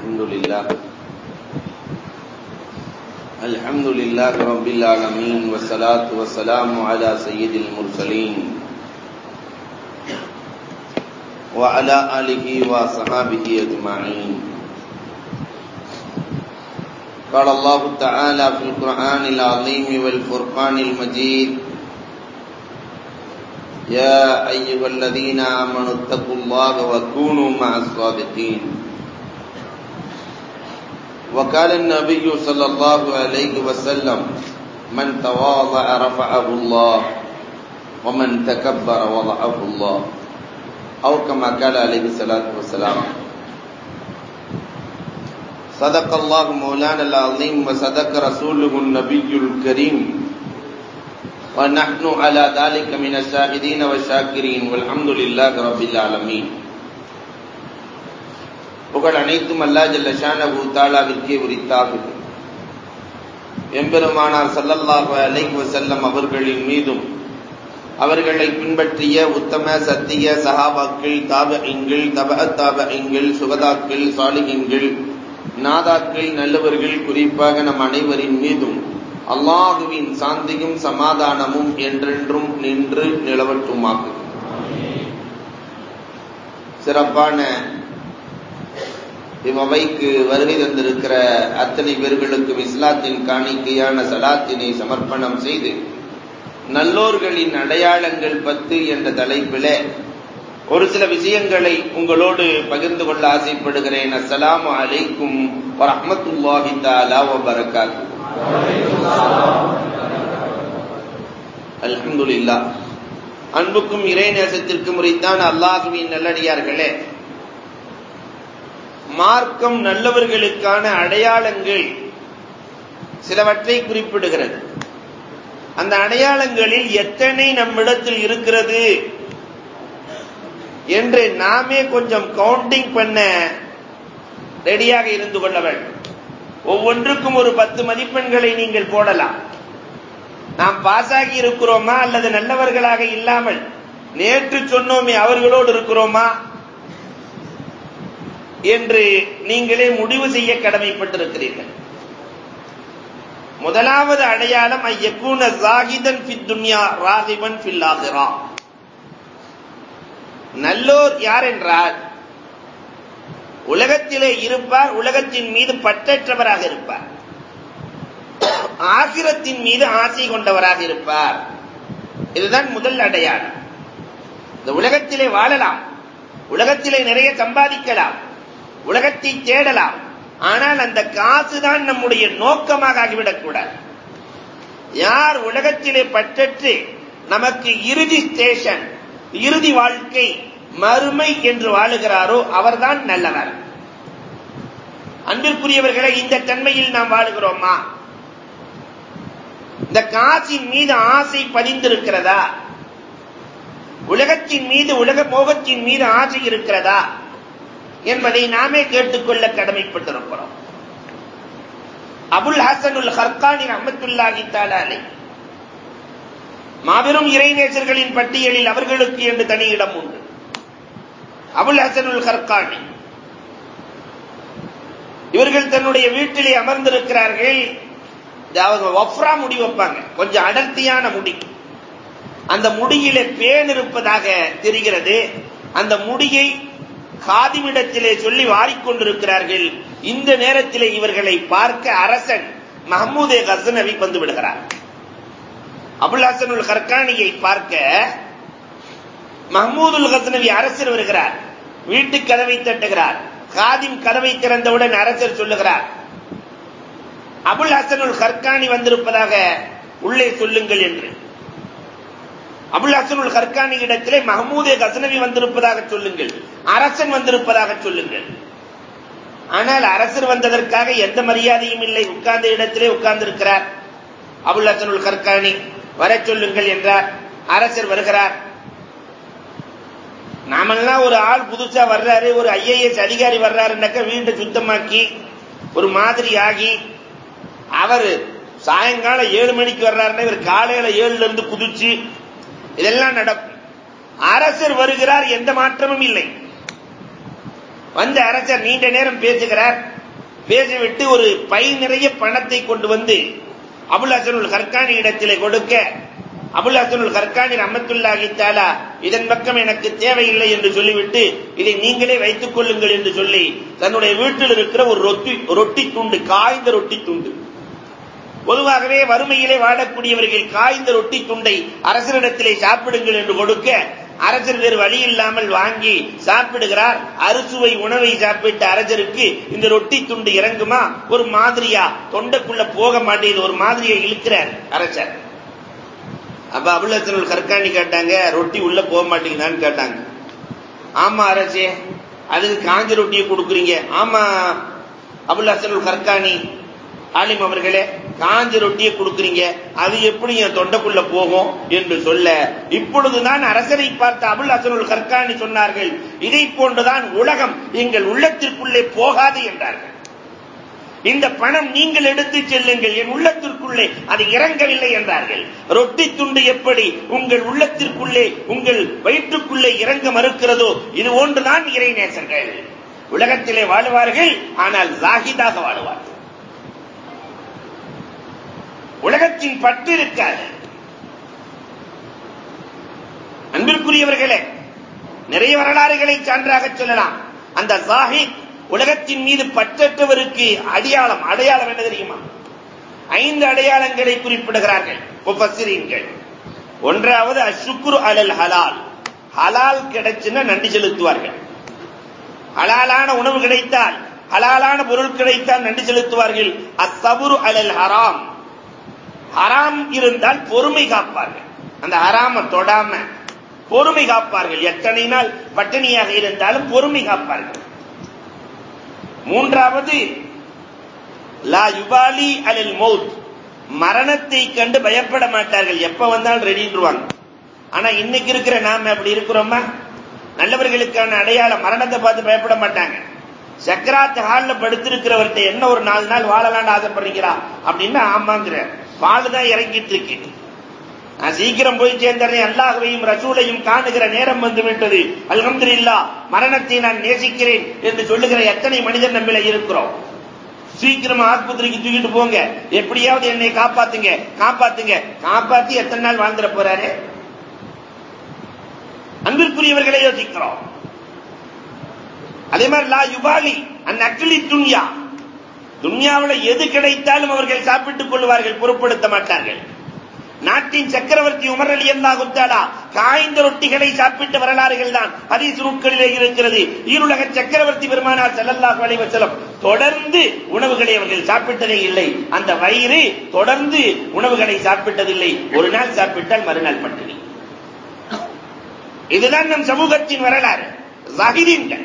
الحمد لله الحمد لله رب العالمين والصلاة والسلام على سيد المرسلين وعلى آله وصحابه أجمعين قال الله تعالى في القرآن العظيم والفرقان المجيد يا أيها الذين آمنوا اتقوا الله وكونوا مع الصادقين وقال النبي صلى الله عليه وسلم من تواضع رفعه الله ومن تكبر وضعه الله أو كما قال عليه الصلاة والسلام صدق الله مولانا العظيم وصدق رسوله النبي الكريم ونحن على ذلك من الشاهدين والشاكرين والحمد لله رب العالمين புகழ் அனைத்தும் அல்லா ஜல்ல ஷானபு தாலாவிற்கே உரித்தாகுது எம்பெருமானார் சல்லல்லாஹு அலைஹி வஸல்லம் அவர்களின் மீதும் அவர்களை பின்பற்றிய உத்தம சத்திய சஹாபாக்கள் தாபஇங்கள் தப தாபஇங்கள் சுகதாக்கள் சாலிகின்கள் நாதாக்கள் நல்லவர்கள் குறிப்பாக நம் அனைவரின் மீதும் அல்லாஹுவின் சாந்தியும் சமாதானமும் என்றென்றும் நின்று நிலவட்டுமாக்கு சிறப்பான இவ்வவைக்கு வருகை தந்திருக்கிற அத்தனை பேர்களுக்கும் இஸ்லாத்தின் காணிக்கையான சலாத்தினை சமர்ப்பணம் செய்து நல்லோர்களின் அடையாளங்கள் பத்து என்ற தலைப்பில ஒரு சில விஷயங்களை உங்களோடு பகிர்ந்து கொள்ள ஆசைப்படுகிறேன் அஸ்ஸலாமு அலைக்கும் வரஹ்மத்துல்லாஹி தஆலா வ பரக்காத்து அல்ஹம்துலில்லாஹ் அன்புக்கும் இறை நேசத்திற்கும் உரித்தான் அல்லாஹுவின் நல்லடியார்களே மார்க்கம் நல்லவர்களுக்கான அடையாளங்கள் சிலவற்றை குறிப்பிடுகிறது அந்த அடையாளங்களில் எத்தனை நம்மிடத்தில் இருக்கிறது என்று நாமே கொஞ்சம் கவுண்டிங் பண்ண ரெடியாக இருந்து கொள்ள வேண்டும் ஒவ்வொன்றுக்கும் ஒரு பத்து மதிப்பெண்களை நீங்கள் போடலாம் நாம் பாஸ் ஆகி இருக்கிறோமா அல்லது நல்லவர்களாக இல்லாமல் நேற்று சொன்னோமே அவர்களோடு இருக்கிறோமா என்று நீங்களே முடிவு செய்ய கடமைப்பட்டிருக்கிறீர்கள் முதலாவது அடையாளம் ஐயக்கூன ஜாகிதன் ஃபித் துன்யா ராகிபன் ஃபில் ஆகிரா நல்லோர் யார் என்றால் உலகத்திலே இருப்பார் உலகத்தின் மீது பற்றற்றவராக இருப்பார் ஆகிரத்தின் மீது ஆசை கொண்டவராக இருப்பார் இதுதான் முதல் அடையாளம் இந்த உலகத்திலே வாழலாம் உலகத்திலே நிறைய சம்பாதிக்கலாம் உலகத்தை தேடலாம் ஆனால் அந்த காசு தான் நம்முடைய நோக்கமாக ஆகிவிடக்கூடாது யார் உலகத்திலே பற்றற்று நமக்கு இறுதி ஸ்டேஷன் இறுதி வாழ்க்கை மறுமை என்று வாழுகிறாரோ அவர்தான் நல்லவர் அன்பிற்குரியவர்களை இந்த தன்மையில் நாம் வாழுகிறோமா இந்த காசின் மீது ஆசை பதிந்திருக்கிறதா உலகத்தின் மீது உலக மோகத்தின் மீது ஆசை இருக்கிறதா என்பதை நாமே கேட்டுக்கொள்ள கடமைப்பட்டிருக்கிறோம் அபுல் ஹசனுல் ஹர்கானி அஹமத்துல்லாஹி தாலாலை மாபெரும் இறைநேசர்களின் பட்டியலில் அவர்களுக்கு என்று தனி இடம் உண்டு அபுல் ஹசனுல் ஹர்கானி இவர்கள் தன்னுடைய வீட்டிலே அமர்ந்திருக்கிறார்கள் அவங்க ஒஃப்ரா முடி வைப்பாங்க கொஞ்சம் அடர்த்தியான முடி அந்த முடியிலே பேன் இருப்பதாக தெரிகிறது அந்த முடியை காதிமிடத்திலே சொல்லி வாரிக்கொண்டிருக்கிறார்கள் இந்த நேரத்திலே இவர்களை பார்க்க அரசன் மஹமூதே ஹசனவி வந்து விடுகிறார் அபுல் ஹசனுல் ஹர்கானியை பார்க்க மஹமூதுல் ஹசனவி அரசர் வருகிறார் வீட்டு கதவை தட்டுகிறார் காதிம் கதவை திறந்தவுடன் அரசர் சொல்லுகிறார் அபுல் ஹசனுல் ஹர்கானி வந்திருப்பதாக உள்ளே சொல்லுங்கள் என்று அபுல் ஹசனுல் ஹர்கானி இடத்திலே மஹமூதே கசனவி வந்திருப்பதாக சொல்லுங்கள் அரசன் வந்திருப்பதாக சொல்லுங்கள் ஆனால் அரசர் வந்ததற்காக எந்த மரியாதையும் இல்லை உட்கார்ந்த இடத்திலே உட்கார்ந்திருக்கிறார் அபுல் ஹசனுல் ஹர்கானி வர சொல்லுங்கள் என்றார் அரசர் வருகிறார் நாமெல்லாம் ஒரு ஆள் புதுசா வர்றாரு ஒரு ஐஏஎஸ் அதிகாரி வர்றாருன்னாக்க வீட்டை சுத்தமாக்கி ஒரு மாதிரி ஆகி அவர் சாயங்காலம் ஏழு மணிக்கு வர்றாருன்னா இவர் காலையில ஏழுல இருந்து குதிச்சு இதெல்லாம் நடக்கும் அரசர் வருகிறார் எந்த மாற்றமும் இல்லை வந்த அரசர் நீண்ட நேரம் பேசுகிறார் பேசிவிட்டு ஒரு பை நிறைய பணத்தை கொண்டு வந்து அபுல் ஹசனுல் கர்கானி இடத்திலே கொடுக்க அபுல் ஹசனுல் கர்கானி ரஹமத்துல்லாஹி தாலா இதன் பக்கம் எனக்கு தேவையில்லை என்று சொல்லிவிட்டு இதை நீங்களே வைத்துக் கொள்ளுங்கள் என்று சொல்லி தன்னுடைய வீட்டில் இருக்கிற ஒரு ரொட்டி ரொட்டி துண்டு காய்ந்த ரொட்டி துண்டு பொதுவாகவே வறுமையிலே வாடக்கூடியவர்கள் காய்ந்த ரொட்டி துண்டை அரசரிடத்திலே சாப்பிடுங்கள் என்று கொடுக்க அரசர் வேறு வழி இல்லாமல் வாங்கி சாப்பிடுகிறார் அறுசுவை உணவை சாப்பிட்ட அரசருக்கு இந்த ரொட்டி துண்டு இறங்குமா ஒரு மாதிரியா தொண்டைக்குள்ள போக மாட்டேங்குது ஒரு மாதிரியை இழுக்கிறார் அரசர் அப்ப அபுல்லத்தனுள் கற்காணி கேட்டாங்க ரொட்டி உள்ள போக மாட்டேங்குதான்னு கேட்டாங்க ஆமா அரசே அதுக்கு காஞ்ச ரொட்டியை கொடுக்குறீங்க ஆமா அபுல் ஹசனுல் கற்காணி ஆலிம் அவர்களே காஞ்ச ரொட்டியை கொடுக்குறீங்க அது எப்படி என் தொண்டைக்குள்ள போகும் என்று சொல்ல இப்பொழுதுதான் அரசரை பார்த்த அபுல் ஹசனுல் கற்காணி சொன்னார்கள் இதை போன்றுதான் உலகம் எங்கள் உள்ளத்திற்குள்ளே போகாது என்றார்கள் இந்த பணம் நீங்கள் எடுத்து செல்லுங்கள் என் உள்ளத்திற்குள்ளே அது இறங்கவில்லை என்றார்கள் ரொட்டி துண்டு எப்படி உங்கள் உள்ளத்திற்குள்ளே உங்கள் வயிற்றுக்குள்ளே இறங்க மறுக்கிறதோ இது ஒன்றுதான் இறைநேசர்கள் உலகத்திலே வாழுவார்கள் ஆனால் ஜாகிதாக வாழுவார்கள் உலகத்தின் பற்று இருக்காது அன்பிற்குரியவர்களே நிறைய வரலாறுகளை சான்றாக சொல்லலாம் அந்த ஜாஹித் உலகத்தின் மீது பற்றற்றவருக்கு அடையாளம் அடையாளம் என்ன தெரியுமா ஐந்து அடையாளங்களை குறிப்பிடுகிறார்கள் முஃபஸ்ஸிரீன்கள் ஒன்றாவது அஷுக்குரு அலல் ஹலால் ஹலால் கிடைச்சுன்னா நன்றி செலுத்துவார்கள் ஹலாலான உணவு கிடைத்தால் ஹலாலான பொருள் கிடைத்தால் நன்றி செலுத்துவார்கள் அசபுரு அலல் ஹராம் ஹராம் இருந்தால் பொறுமை காப்பார்கள் அந்த ஹராம தொடாம பொறுமை காப்பார்கள் எத்தனை நாள் பட்டினியாக இருந்தாலும் பொறுமை காப்பார்கள் மூன்றாவது லா யுபாலி அலில் மௌத் மரணத்தை கண்டு பயப்பட மாட்டார்கள் எப்ப வந்தாலும் ரெடின்றுவாங்க ஆனா இன்னைக்கு இருக்கிற நாம அப்படி இருக்கிறோமா நல்லவர்களுக்கான அடையாளம் மரணத்தை பார்த்து பயப்பட மாட்டாங்க சக்கராத்து ஹால்ல படுத்திருக்கிறவர்கிட்ட என்ன ஒரு நாலு நாள் வாழலாம்னு ஆசைப்படுறீங்களா அப்படின்னா ஆமாங்கிற பால் தான் இறங்கிட்டு இருக்கு நான் சீக்கிரம் போய் சேர்ந்தேன் அல்லாஹுவையும் ரசூலையும் காணுகிற நேரம் வந்து விட்டது அல்ஹம்துலில்லா மரணத்தை நான் நேசிக்கிறேன் என்று சொல்லுகிற எத்தனை மனிதர் நம்மள இருக்கிறோம் சீக்கிரமா ஆஸ்பத்திரிக்கு தூக்கிட்டு போங்க எப்படியாவது என்னை காப்பாத்துங்க காப்பாத்துங்க காப்பாத்தி எத்தனை நாள் வாழ்ந்துட போறாரு அன்பிற்குரியவர்களை யோசிக்கிறோம் அதே மாதிரி லா யுபாலி அந்த அக்லி துன்யா துன்யாவில் எது கிடைத்தாலும் அவர்கள் சாப்பிட்டுக் கொள்வார்கள் பொருட்படுத்த மாட்டார்கள் நாட்டின் சக்கரவர்த்தி உமர் அலி அல்லாஹுத்தாலா காய்ந்த ரொட்டிகளை சாப்பிட்ட வரலாறுகள் தான் ஹதீஸ் நூட்களிலே இருக்கிறது ஈருலக சக்கரவர்த்தி பெருமானார் செல்லல்லாஹு அலைஹி வஸல்லம் தொடர்ந்து உணவுகளை அவர்கள் சாப்பிட்டதே இல்லை அந்த வயிறு தொடர்ந்து உணவுகளை சாப்பிட்டதில்லை ஒரு நாள் சாப்பிட்டால் மறுநாள் பட்டினி இதுதான் நம் சமூகத்தின் வரலாறு ஜாகிதீன்கள்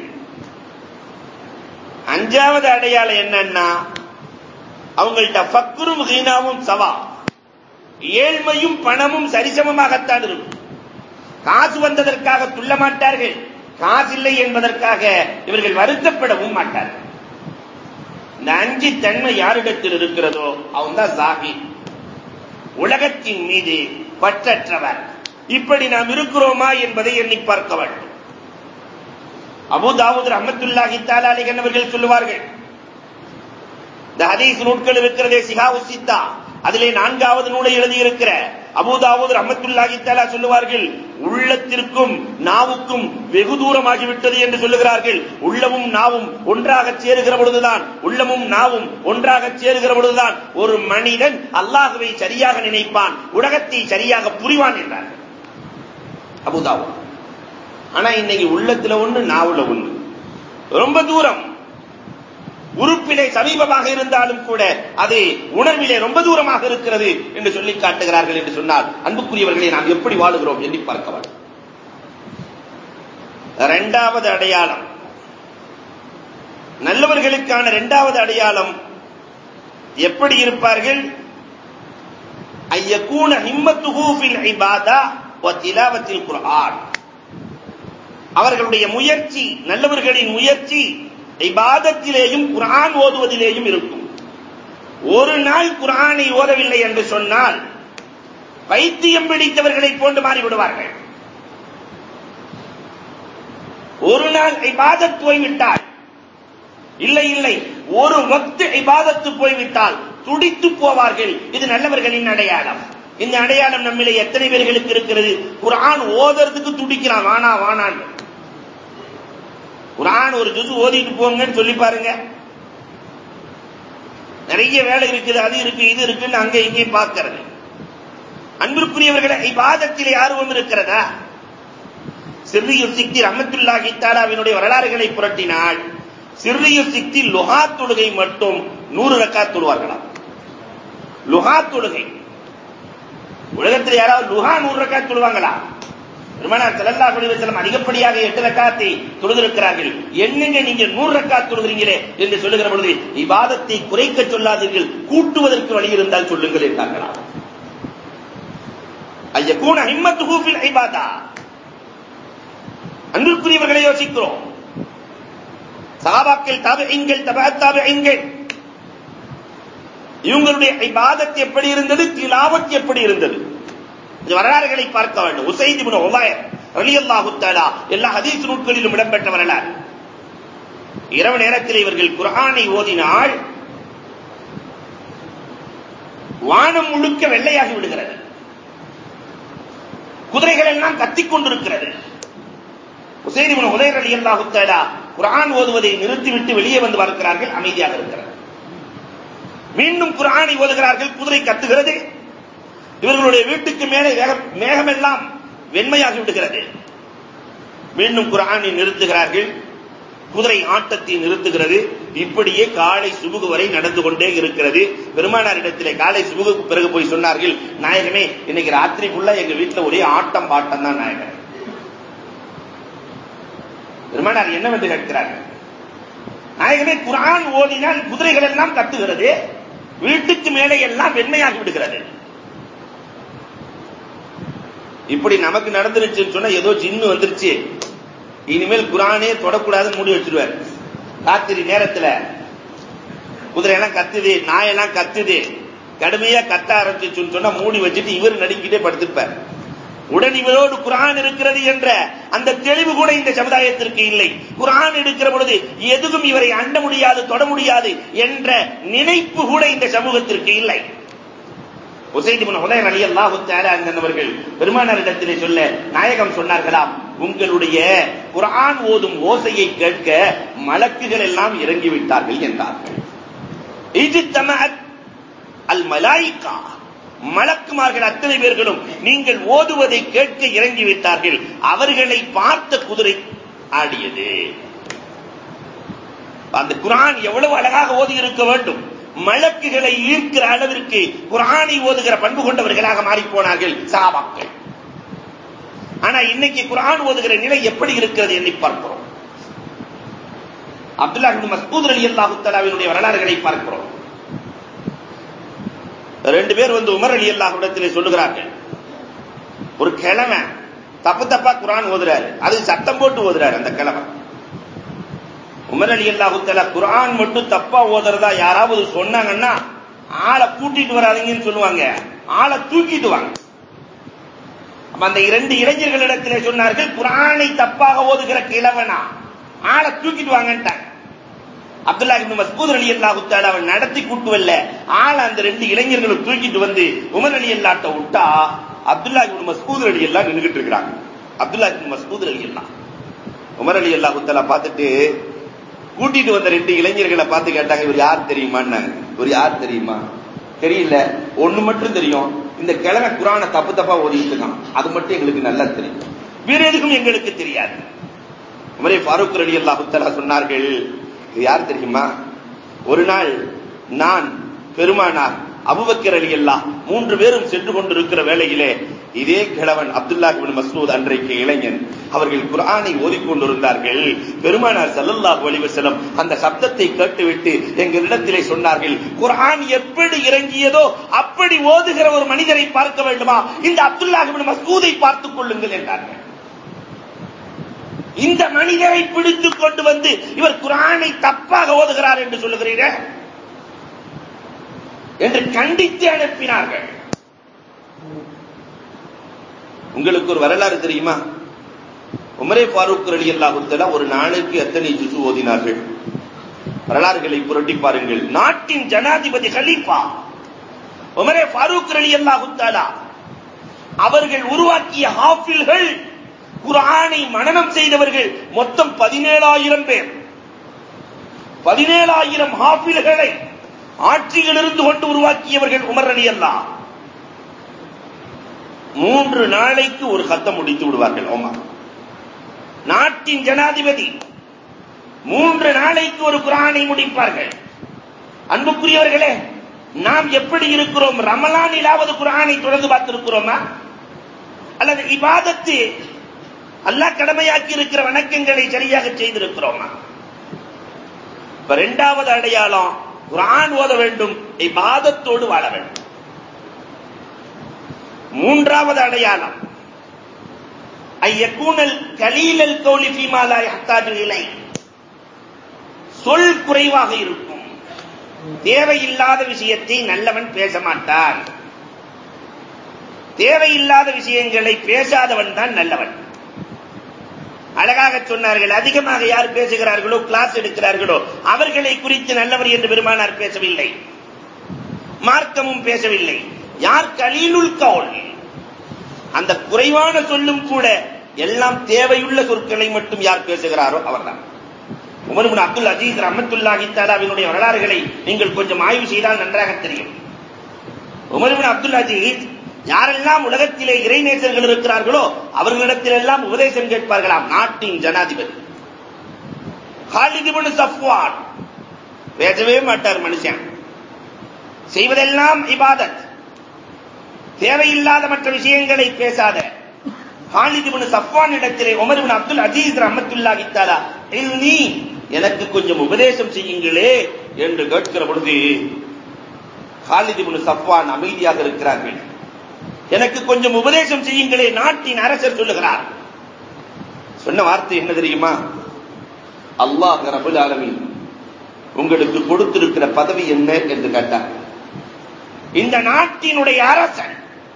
அஞ்சாவது அடையாளம் என்னன்னா அவங்கள்ட்ட ஃபக்ரும் ஹீனாவும் சவா ஏழ்மையும் பணமும் சரிசமமாகத்தான் இருக்கும் காசு வந்ததற்காக துள்ள மாட்டார்கள் காசு இல்லை என்பதற்காக இவர்கள் வருத்தப்படவும் மாட்டார்கள் இந்த அஞ்சு தன்மை யாரிடத்தில் இருக்கிறதோ அவன் தான் சாகி உலகத்தின் மீது பற்றற்றவர் இப்படி நாம் இருக்கிறோமா என்பதை எண்ணி பார்க்க வேண்டும் அபுதாவுத் ரஹமத்துல்லாஹி தாலாலி என்னவர்கள் சொல்லுவார்கள் இந்த ஹதீஸ் நூட்கள் இருக்கிறதே சிஹாவு சித்தா அதிலே நான்காவது நூலை எழுதியிருக்கிற அபுதாவுத் ரஹமத்துல்லாஹி தாலா சொல்லுவார்கள் உள்ளத்திற்கும் நாவுக்கும் வெகு தூரமாகிவிட்டது என்று சொல்லுகிறார்கள் உள்ளமும் நாவும் ஒன்றாக சேருகிற பொழுதுதான் உள்ளமும் நாவும் ஒன்றாக சேருகிற பொழுதுதான் ஒரு மனிதன் அல்லாஹுவை சரியாக நினைப்பான் உலகத்தை சரியாக புரிவான் என்றார் அபுதாவுத் ஆனா இன்னைக்கு உள்ளத்துல ஒண்ணு நாவுல ஒண்ணு ரொம்ப தூரம் உறுப்பிலே சமீபமாக இருந்தாலும் கூட அது உணர்விலே ரொம்ப தூரமாக இருக்கிறது என்று சொல்லி காட்டுகிறார்கள் என்று சொன்னால் அன்புக்குரியவர்களை நாம் எப்படி வாழுகிறோம் எண்ணி பார்க்க வேண்டும் இரண்டாவது அடையாளம் நல்லவர்களுக்கான இரண்டாவது அடையாளம் எப்படி இருப்பார்கள் ஐயக்கூன ஹிம்மத்துஹு ஃபில் இபாதா வ திலாவத்தில் குர்ஆன் அவர்களுடைய முயற்சி நல்லவர்களின் முயற்சி இபாதத்திலேயும் குரான் ஓதுவதிலேயும் இருக்கும் ஒரு நாள் குரானை ஓதவில்லை என்று சொன்னால் பைத்தியம் பிடித்தவர்களை போன்று மாறிவிடுவார்கள் ஒரு நாள் இபாதத் போய்விட்டால் இல்லை இல்லை ஒரு வக்து இபாதத்து போய்விட்டால் துடித்து போவார்கள் இது நல்லவர்களின் அடையாளம் இந்த அடையாளம் நம்மிலே எத்தனை பேர்களுக்கு இருக்கிறது குர்ஆன் ஓதுறதுக்கு துடிக்கிறான் வானா வானான்னு குர்ஆன் ஒரு ஜுது ஓதிட்டு போங்கன்னு சொல்லி பாருங்க நிறைய வேலை இருக்குது அது இருக்கு இது இருக்குன்னு அங்க இங்கேயும் பார்க்கிறது அன்பிற்குரியவர்களை இபாதத்தில் ஆர்வம் இருக்கிறதா சிறிய சிக்தி ரஹமத்துல்லாஹி தாலாவினுடைய வரலாறுகளை புரட்டினால் சிறிய சிக்தி லுஹா தொழுகை மட்டும் நூறு ரக்கா தொழுவார்களாம் லுஹா தொழுகை உலகத்தில் யாராவது லுஹா நூறு ரக்கா தொழுவாங்களா பெருமானார் ஸல்லல்லாஹு அலைஹி வஸல்லம் அதிகப்படியாக எட்டு ரக்காத்தை தொழுதிருக்கிறார்கள் என்னங்க நீங்க நூறு ரக்காத் தொழுகிறீங்களே என்று சொல்லுகிற பொழுது இபாதத்தை குறைக்க சொல்லாதீர்கள் கூட்டுவதற்கு வழி இருந்தால் சொல்லுங்கள் என்றார்களாம் ஐயக்கூன ஹிம்மத்துஹு ஃபில் இபாதா அன்பிற்குரியவர்களை யோசிக்கிறோம் சகாபாக்கள் தாபிகள் தபா தாபிகள் இவங்களுடைய இபாதத் எப்படி இருந்தது திலாவத் எப்படி இருந்தது இந்த வரலாறுகளை பார்க்க வேண்டும் உசைத் இப்னு உமைர் ரலியல்லாஹு தஆலா எல்லா ஹதீஸ் நூல்களிலும் இடம்பெற்ற வரலாறு இரவு நேரத்தில் இவர்கள் குர்ஆனை ஓதினால் வானம் முழுக்க வெள்ளையாகி விடுகிறது குதிரைகள் எல்லாம் கத்திக் கொண்டிருக்கிறது உசைன் இப்னு உதைர் ரலியல்லாஹு தஆலா குர்ஆன் ஓதுவதை நிறுத்திவிட்டு வெளியே வந்து பார்க்கிறார்கள் அமைதியாக இருக்கிறார் மீண்டும் குர்ஆனை ஓதுகிறார்கள் குதிரை கத்துகிறது இவர்களுடைய வீட்டுக்கு மேலே வேக- மேகமெல்லாம் வெண்மையாகி விடுகிறது மீண்டும் குர்ஆனை நிறுத்துகிறார்கள் குதிரை ஆட்டத்தை நிறுத்துகிறது இப்படியே காலை சுபுகு வரை நடந்து கொண்டே இருக்கிறது பெருமானார் இடத்திலே காலை சுபுகுக்கு பிறகு போய் சொன்னார்கள் நாயகமே இன்னைக்கு ராத்திரி ஃபுல்லா எங்க வீட்டுல ஒரே ஆட்டம் பாட்டம் தான் நாயகன் பெருமானார் என்னவென்று கேட்கிறார்கள் நாயகமே குர்ஆன் ஓதினால் குதிரைகள் எல்லாம் கத்துகிறது வீட்டுக்கு மேலே எல்லாம் வெண்மையாகி விடுகிறது இப்படி நமக்கு நடந்துருச்சுன்னு சொன்னா ஏதோ ஜின்னு வந்துருச்சு இனிமேல் குரானே தொடக்கூடாதுன்னு மூடி வச்சிருவார் ராத்திரி நேரத்துல குதிரை எல்லாம் கத்துது நாயெல்லாம் கத்துது கடுமையா கத்த ஆரம்பிச்சுன்னு சொன்னா மூடி வச்சுட்டு இவர் நடிக்கிட்டே படுத்திருப்பார் உடன் இவரோடு குரான் இருக்கிறது என்ற அந்த தெளிவு கூட இந்த சமுதாயத்திற்கு இல்லை குரான் இருக்கிற பொழுது எதுவும் இவரை அண்ட முடியாது தொட முடியாது என்ற நினைப்பு கூட இந்த சமூகத்திற்கு இல்லை உசைத் இப்னு ஹுதைர் ரலியல்லாஹு தஆலா அந்தவர்கள் பெருமானாரிடத்திலே சொல்ல நாயகம் சொன்னார்களாம் உங்களுடைய குர்ஆன் ஓதும் ஓசையை கேட்க மலக்குகள் எல்லாம் இறங்கி விட்டார்கள் என்றார்கள் இஜ்தமஅத் அல் மலாயிகா மலக்குமார்கள் அத்தனை பேர்களும் நீங்கள் ஓதுவதை கேட்க இறங்கி விட்டார்கள் அவர்களை பார்த்த குதிரை ஆடியது அந்த குர்ஆன் எவ்வளவு அழகாக ஓதி இருக்க வேண்டும் மலக்குகளை ஈர்க்கிற அளவிற்கு குர்ஆனை ஓதுகிற பண்பு கொண்டவர்களாக மாறி போனார்கள் சஹாபாக்கள் ஆனா இன்னைக்கு குர்ஆன் ஓதுகிற நிலை எப்படி இருக்கிறது எண்ணி பார்க்கிறோம் அப்துல்லா இப்னு மஸ்ஊத் ரலியல்லாஹு தஆலாவினுடைய வரலாறுகளை பார்க்கிறோம் ரெண்டு பேர் வந்து உமர் ரலியல்லாஹு இடத்திலே சொல்லுகிறார்கள் ஒரு கிழமை தப்பு தப்பா குர்ஆன் ஓதுறாரு அது சத்தம் போட்டு ஓதுறாரு அந்த கிழமை உமர் அலி அல்லாஹு தஆலா குர்ஆன் மட்டும் தப்பா ஓதுறதா யாராவது சொன்னாங்கன்னா ஆளை கூட்டிட்டு வராதீங்கன்னு சொல்லுவாங்க ஆளை தூக்கிட்டு வாங்க அப்ப அந்த இரண்டு இளைஞர்களிடத்திலே சொன்னார்கள் குர்ஆனை தப்பாக ஓதுகிற கிழவனா ஆளை தூக்கிட்டு வாங்கன்ட்டாங்க அப்துல்லா இப்னு மஸ்ஊத் ரலியல்லாஹு தஆலா அவன் நடத்தி கூட்டு வரல ஆளை அந்த ரெண்டு இளைஞர்களும் தூக்கிட்டு வந்து உமர் அலி அல்லாட்ட விட்டா அப்துல்லா இப்னு மஸ்ஊத் ரலியல்லாஹு நின்னுகிட்டு இருக்காங்க அப்துல்லா இப்னு மஸ்ஊத் ரலியல்லாஹு உமர் அலி அல்லாஹு தஆலா பார்த்துட்டு கூட்டிட்டு வந்த ரெண்டு இளைஞர்களை பார்த்து கேட்டாங்க இவர் யார் தெரியுமான்னாங்க இவர் யார் தெரியுமா தெரியல ஒண்ணு மட்டும் தெரியும் இந்த கிழமை குரானை தப்பு தப்பா ஓதிட்டு இருக்கான் அது மட்டும் எங்களுக்கு நல்லா தெரியும் வேற எதுக்கும் எங்களுக்கு தெரியாது உமரே ஃபாரூக் ரலி அல்லாஹு தஆலா சொன்னார்கள் இது யார் தெரியுமா ஒரு நாள் நான் பெருமானார் அபுபக்கர் அலி அல்லாஹ் மூன்று பேரும் சென்று கொண்டிருக்கிற வேளையிலே இதே கிழவன் அப்துல்லா இப்னு மஸ்ஊத் அன்றைக்கு இளைஞன் அவர்கள் குர்ஆனை ஓதிக்கொண்டிருந்தார்கள் பெருமானார் ஸல்லல்லாஹு அலைஹி வஸல்லம் அந்த சப்தத்தை கேட்டுவிட்டு எங்களிடத்திலே சொன்னார்கள் குர்ஆன் எப்படி இறங்கியதோ அப்படி ஓதுகிற ஒரு மனிதரை பார்க்க வேண்டுமா இந்த அப்துல்லா இப்னு மஸ்ஊதை பார்த்துக் கொள்ளுங்கள் என்றார்கள் இந்த மனிதரை பிடித்துக் கொண்டு வந்து இவர் குர்ஆனை தப்பாக ஓதுகிறார் என்று சொல்லுகிறீர்கள் என்று கண்டித்து அனுப்பினார்கள் உங்களுக்கு ஒரு வரலாறு தெரியுமா உமரே ஃபாரூக் அலி அல்லாஹுத்தலா ஒரு நாளைக்கு எத்தனை ஜுசு ஓதினார்கள் வரலாறுகளை புரட்டி பாருங்கள் நாட்டின் ஜனாதிபதி கலீஃபா உமரே ஃபாரூக் அலி அல்லாஹு தாலா அவர்கள் உருவாக்கிய ஹாஃபில்கள் குர்ஆனை மனனம் செய்தவர்கள் மொத்தம் பதினேழாயிரம் பேர் பதினேழாயிரம் ஹாஃபில்களை ஆட்சியில் இருந்து கொண்டு உருவாக்கியவர்கள் உமர் அலி அல்லா மூன்று நாளைக்கு ஒரு கத்தம் முடித்து விடுவார்கள் உமர் நாட்டின் ஜனாதிபதி மூன்று நாளைக்கு ஒரு குரானை முடிப்பார்கள் அன்புக்குரியவர்களே நாம் எப்படி இருக்கிறோம் ரமலானிலாவது குரானை தொடர்ந்து பார்த்திருக்கிறோமா அல்லது இபாதத்து அல்லாஹ் கடமையாக்கி இருக்கிற வணக்கங்களை சரியாக செய்திருக்கிறோமா இப்ப இரண்டாவது அடையாளம் குரான் ஓத வேண்டும் இபாதத்தோடு வாழ வேண்டும் மூன்றாவது அடையாளம் ஐயக்கூனல் கலீலல் கௌலி ஃபீமாலா யஹ்தாஜு இலை சொல் குறைவாக இருக்கும் தேவையில்லாத விஷயத்தை நல்லவன் பேச மாட்டான் தேவையில்லாத விஷயங்களை பேசாதவன் தான் நல்லவன் அழகாக சொன்னார்கள் அதிகமாக யார் பேசுகிறார்களோ கிளாஸ் எடுக்கிறார்களோ அவர்களை குறித்து நல்லவர் என்று பெருமானார் பேசவில்லை மார்க்கமும் பேசவில்லை யார் கலீலுல் கவுல் அந்த குறைவான சொல்லும் கூட எல்லாம் தேவையுள்ள சொற்களை மட்டும் யார் பேசுகிறாரோ அவர்தான் உமர் இப்னு அப்துல் அஜீஸ் ரஹ்மத்துல்லாஹி தஆலாவினுடைய வரலாறுகளை நீங்கள் கொஞ்சம் ஆய்வு செய்தால் நன்றாக தெரியும் உமர் இப்னு அப்துல் அஜீஸ் யாரெல்லாம் உலகத்திலே இறைநேசர்கள் இருக்கிறார்களோ அவர்களிடத்திலெல்லாம் உபதேசம் கேட்பார்களாம் நாட்டின் ஜனாதிபதி ஹாலித் இப்னு சஃப்வான் பேசவே மாட்டார் மனுஷன் செய்வதெல்லாம் இபாதத் தேவையில்லாத மற்ற விஷயங்களை பேசாத ஹாலித் இப்னு சஃப்வான் இடத்திலே உமர் இப்னு அப்துல் அஜீஸ் ரஹ்மத்துல்லாஹி தஆலா நீ எனக்கு கொஞ்சம் உபதேசம் செய்யுங்களே என்று கேட்கிற பொழுது ஹாலித் இப்னு சஃப்வான் அமைதியாக இருக்கிறார்கள் எனக்கு கொஞ்சம் உபதேசம் செய்யுங்களே நாட்டின் அரசர் சொல்லுகிறார் சொன்ன வார்த்தை என்ன தெரியுமா அல்லாஹ் ரபுல் ஆலமீன் உங்களுக்கு கொடுத்திருக்கிற பதவி என்ன என்று கேட்டார் இந்த நாட்டினுடைய அரசன்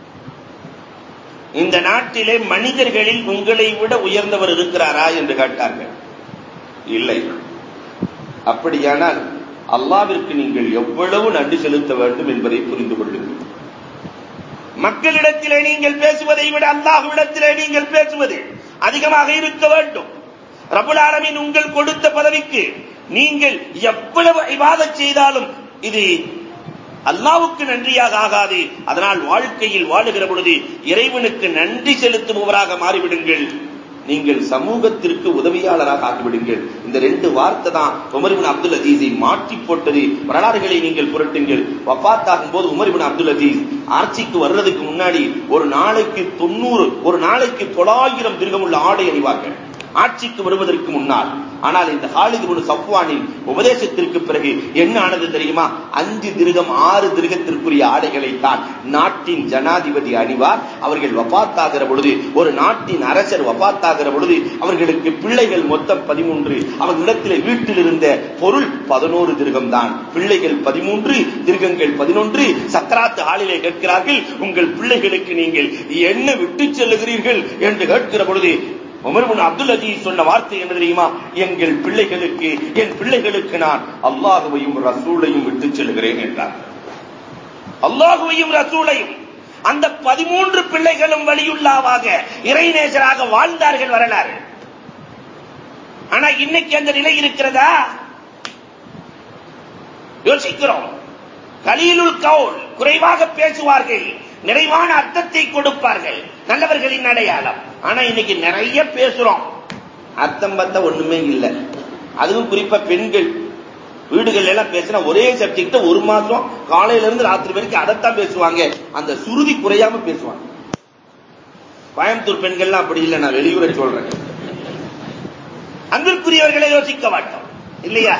இந்த நாட்டிலே மனிதர்களில் உங்களை விட உயர்ந்தவர் இருக்கிறாரா என்று கேட்டார்கள் இல்லை அப்படியானால் அல்லாவிற்கு நீங்கள் எவ்வளவு நன்றி செலுத்த வேண்டும் என்பதை புரிந்து கொள்ளுங்கள் மக்களிடத்திலே நீங்கள் பேசுவதை விட அல்லாஹ்விடத்திலே நீங்கள் பேசுவது அதிகமாக இருக்க வேண்டும் ரபுல் ஆலமீன் உங்கள் கொடுத்த பதவிக்கு நீங்கள் எவ்வளவு இபாதத் செய்தாலும் இது அல்லாவுக்கு நன்றியாக ஆகாது அதனால் வாழ்க்கையில் வாழுகிற பொழுது இறைவனுக்கு நன்றி செலுத்துபவராக மாறிவிடுங்கள் நீங்கள் சமூகத்திற்கு உதவியாளராக ஆகிவிடுங்கள் இந்த ரெண்டு வார்த்தை தான் உமர்பின் அப்துல் அஜீஸை மாற்றி போட்டது வரலாறுகளை நீங்கள் புரட்டுங்கள் வபாத்தாகும் போது உமர்பின் அப்துல் அஜீஸ் ஆட்சிக்கு வர்றதுக்கு முன்னாடி ஒரு நாளைக்கு தொண்ணூறு ஒரு நாளைக்கு தொள்ளாயிரம் திருகம் உள்ள ஆடை அணிவார்கள் ஆட்சிக்கு வருவதற்கு முன்னால் ஆனால் இந்த ஹாலித் குணு சஃப்வானின் உபதேசத்திற்கு பிறகு என்ன ஆனது தெரியுமா அஞ்சு திருகம் ஆறு திருகத்திற்குரிய ஆடைகளை தான் நாட்டின் ஜனாதிபதி அணிவார் அவர்கள் வபாத்தாகிற பொழுது ஒரு நாட்டின் அரசர் வபாத்தாகிற பொழுது அவர்களுக்கு பிள்ளைகள் மொத்தம் பதிமூன்று அவர்களிடத்தில் வீட்டில் இருந்த பொருள் பதினோரு திருகம் தான் பிள்ளைகள் பதிமூன்று திருகங்கள் பதினொன்று சக்கராத்து ஆளிலே கேட்கிறார்கள் உங்கள் பிள்ளைகளுக்கு நீங்கள் என்ன விட்டு செல்லுகிறீர்கள் என்று கேட்கிற பொழுது உமர் பின் அப்துல் அஜீஸ் சொன்ன வார்த்தை என்ன தெரியுமா எங்கள் பிள்ளைகளுக்கு என் பிள்ளைகளுக்கு நான் அல்லாஹுவையும் ரசூலையும் விட்டு செல்கிறேன் என்றார் அல்லாஹுவையும் ரசூலையும் அந்த பதிமூன்று பிள்ளைகளும் வழியுள்ளாவாக இறைநேசராக வாழ்ந்தார்கள் வரலாறு ஆனா இன்னைக்கு அந்த நிலை இருக்கிறதா யோசிக்கிறோம் கலீலுல் கவுல் குறைவாக பேசுவார்கள் நிறைவான அர்த்தத்தை கொடுப்பார்கள் நல்லவர்களின் அடையாளம் ஆனா இன்னைக்கு நிறைய பேசுறோம் அர்த்தம் பார்த்தா ஒண்ணுமே இல்லை அதுவும் குறிப்பா பெண்கள் வீடுகள் எல்லாம் பேசினா ஒரே சப்ஜெக்ட ஒரு மாசம் காலையில இருந்து ராத்திரி வரைக்கும் அதைத்தான் பேசுவாங்க அந்த சுருதி குறையாம பேசுவாங்க கோயம்புத்தூர் பெண்கள்லாம் அப்படி இல்லை நான் வெளியூரை சொல்றேன் அங்கிற்குரியவர்களை யோசிக்க மாட்டோம் இல்லையா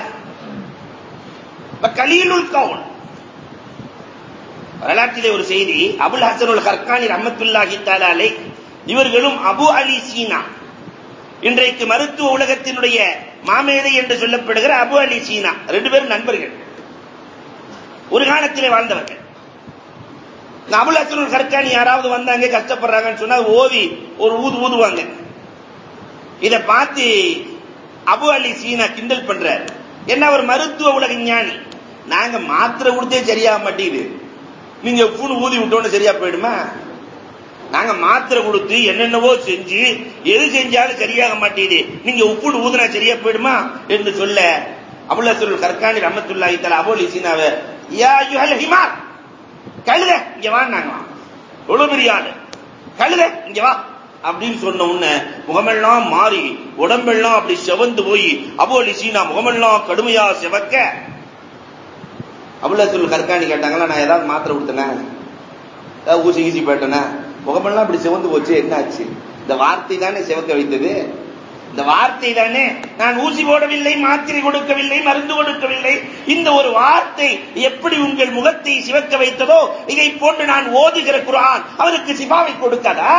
கலீலுல் கவுன் வரலாற்றிலே ஒரு செய்தி அபுல் ஹசனுல் ஹர்கானி ரஹமத்துல்லாஹி தாலாலே இவர்களும் அபு அலி சீனா இன்றைக்கு மருத்துவ உலகத்தினுடைய மாமேதை என்று சொல்லப்படுகிற அபு அலி சீனா ரெண்டு பேரும் நண்பர்கள் ஒரு காலத்திலே வாழ்ந்தவர்கள் இந்த அபுல் ஹசனுல் ஹர்கானி யாராவது வந்தாங்க கஷ்டப்படுறாங்கன்னு சொன்னா ஓதி ஒரு ஊது ஊதுவாங்க இத பார்த்து அபு அலி சீனா கிண்டல் பண்ற என்ன ஒரு மருத்துவ உலக ஞானி நாங்க மாத்திரை கொடுத்தே சரியாக மாட்டேங்குது நீங்க உப்புன்னு ஊதி விட்டோன்னு சரியா போயிடுமா நாங்க மாத்திரை கொடுத்து என்னென்னவோ செஞ்சு எது செஞ்சாலும் சரியாக மாட்டேங்குது நீங்க உப்புன்னு ஊதுனா சரியா போயிடுமா என்று சொல்ல அபுல்லசுல் கர்கானி ரமத்துல்லாஹி தஆலா அபுல் இசினாவ யா யுஹல் ஹிமார் கழுத இங்க வா நாங்க எவ்வளவு பெரிய ஆளு கழுத இங்க வா அப்படின்னு சொன்ன உடனே முகமெல்லாம் மாறி உடம்பெல்லாம் அப்படி செவந்து போய் அபோலி சீனா முகமெல்லாம் கடுமையா செவக்க அபுல்லசுல் கர்கானி கேட்டாங்களா நான் ஏதாவது மாத்திரை கொடுத்தனே ஏதாவது ஊசி கீசி போயிட்டேனே முகமெல்லாம் இப்படி சிவந்து போச்சு என்ன ஆச்சு இந்த வார்த்தை தானே சிவக்க வைத்தது இந்த வார்த்தை தானே நான் ஊசி போடவில்லை மாத்திரை கொடுக்கவில்லை மருந்து கொடுக்கவில்லை இந்த ஒரு வார்த்தை எப்படி உங்கள் முகத்தை சிவக்க வைத்ததோ இதை போன்று நான் ஓதுகிற குரான் அவருக்கு சிபாவை கொடுக்காதா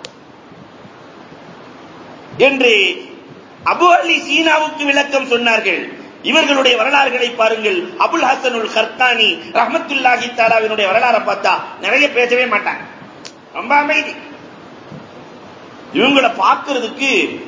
என்று அபு அலி சீனாவுக்கு விளக்கம் சொன்னார்கள் இவர்களுடைய வரலாறுகளை பாருங்கள் அபுல் ஹசனுல் கர்தானி ரஹமத்துல்லாஹி தாலாவினுடைய வரலாறை பார்த்தா நிறைய பேசவே மாட்டாங்க ரொம்ப அமைதி இவங்களை பார்க்கிறதுக்கு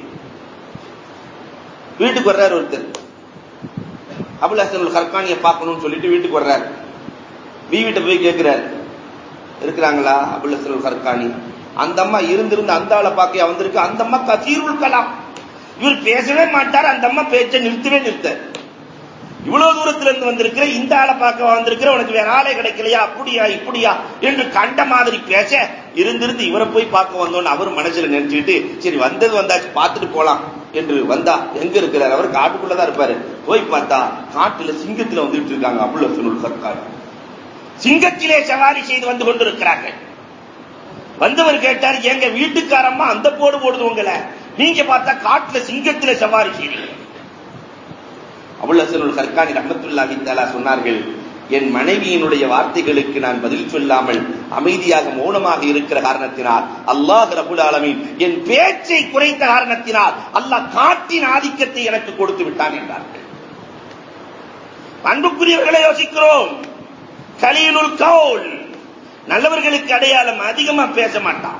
வீட்டுக்கு வர்றாரு ஒருத்தர் அபுல் ஹசனுல் கர்கானியை பார்க்கணும்னு சொல்லிட்டு வீட்டுக்கு வர்றாரு வீட்டை போய் கேட்கிறாரு இருக்கிறாங்களா அபுல் ஹசனுல் கர்கானி அந்த அம்மா இருந்திருந்து அந்த ஆளை பார்க்க வந்திருக்கு அந்த அம்மா கசீருள் கலாம் இவர் பேசவே மாட்டார் அந்த அம்மா பேச்சை நிறுத்தவே நிறுத்த இவ்வளவு தூரத்துல இருந்து வந்திருக்கிற இந்த ஆளை பார்க்க வந்திருக்கிற உனக்கு வேற ஆளே கிடைக்கலையா அப்படியா இப்படியா என்று கண்ட மாதிரி பேச இருந்திருந்து இவரை போய் பார்க்க வந்தோன்னு அவர் மனசுல நினைச்சுக்கிட்டு சரி வந்தது வந்தாச்சு பார்த்துட்டு போலாம் என்று வந்தா எங்க இருக்கிறார் அவர் காட்டுக்குள்ளதான் இருப்பாரு போய் பார்த்தா காட்டுல சிங்கத்துல வந்துட்டு இருக்காங்க அபுல்ல சுனுல் சர்க்கார் சிங்கத்திலே சவாரி செய்து வந்து கொண்டிருக்கிறார்கள் வந்தவர் கேட்டார் எங்க வீட்டுக்காரம்மா அந்த போடு போடுது உங்களை நீங்க பார்த்தா காட்டுல சிங்கத்துல சவாரி செய்றீங்க அபுல்லசனுல் கர்கானி ரஹமத்துல்லாஹி தஆலா சொன்னார்கள் என் மனைவியினுடைய வார்த்தைகளுக்கு நான் பதில் சொல்லாமல் அமைதியாக மௌனமாக இருக்கிற காரணத்தினால் அல்லாஹ் ரபுல் ஆலமீன் என் பேச்சை குறைத்த காரணத்தினால் அல்லாஹ் காட்டின் ஆதிக்கத்தை எனக்கு கொடுத்து விட்டான் என்றார்கள் அன்புக்குரியவர்களை யோசிக்கிறோம் கலீலுல் கவுல் நல்லவர்களுக்கு அடையாளம் அதிகமா பேச மாட்டான்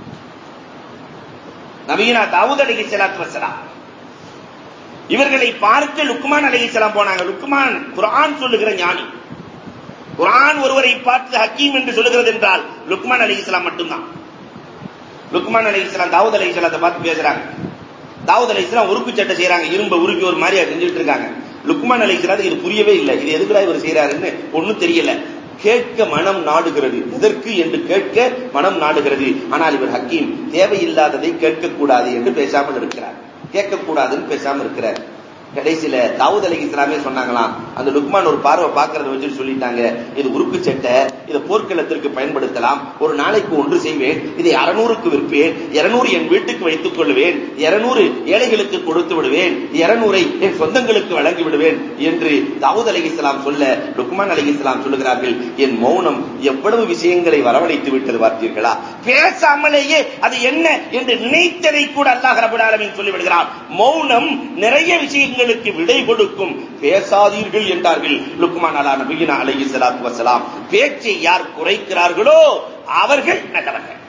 நவீனா தாவூத் அலி சலாத்து வசலாம் இவர்களை பார்க்க லுக்மான் அலி போனாங்க லுக்மான் குரான் சொல்லுகிற ஞானி குரான் ஒருவரை பார்த்து ஹக்கீம் என்று சொல்லுகிறது என்றால் லுக்மான் அலி இஸ்லாம் மட்டும்தான் லுக்மான் அலி இஸ்லாம் தாவூத் அலி இஸ்லாத்தை பார்த்து பேசுறாங்க தாவூத் அலி இஸ்லாம் உருக்கு சட்டை செய்யறாங்க இரும்பு உருக்கி ஒரு மாதிரியா செஞ்சுட்டு இருக்காங்க லுக்மான் அலி இஸ்லாத்துக்கு இது புரியவே இல்லை இது எதுக்குடா இவர் செய்யறாருன்னு ஒன்னும் தெரியல கேட்க மனம் நாடுகிறது எதற்கு என்று கேட்க மனம் நாடுகிறது ஆனால் இவர் ஹக்கீம் தேவையில்லாததை கேட்கக்கூடாது என்று பேசாமல் இருக்கிறார் கேட்கக்கூடாதுன்னு பேசாமல் இருக்கிறார் கடைசியில தாவூத் அலி இஸ்லாமே சொன்னாங்களாம் அந்த லுக்மான் ஒரு பார்வை பார்க்கறத வச்சுட்டு சொல்லிட்டாங்க இது உருக்கு சட்டை இதை போர்க்களத்திற்கு பயன்படுத்தலாம் ஒரு நாளைக்கு ஒன்று செய்வேன் இதை அறுநூறுக்கு விற்பேன் இருநூறு என் வீட்டுக்கு வைத்துக் கொள்வேன் இருநூறு ஏழைகளுக்கு கொடுத்து விடுவேன் இருநூறை என் சொந்தங்களுக்கு வழங்கி விடுவேன் என்று தாவூத் அலி இஸ்லாம் சொல்ல லுக்மான் அலி இஸ்லாம் சொல்லுகிறார்கள் என் மௌனம் எவ்வளவு விஷயங்களை வரவழைத்து விட்டது பார்த்தீர்களா பேசாமலேயே அது என்ன என்று நினைத்ததை கூட அல்லாஹ் ரபுல் ஆலமீன் சொல்லிவிடுகிறான் மௌனம் நிறைய விஷயங்களுக்கு விடை கொடுக்கும் பேசாதீர்கள் என்றார்கள் லுக்மான் அலா நபியினா அலைஹி ஸலாத்து வஸலாம் பேச்சை யார் குறைக்கிறார்களோ அவர்கள் நல்லவர்கள்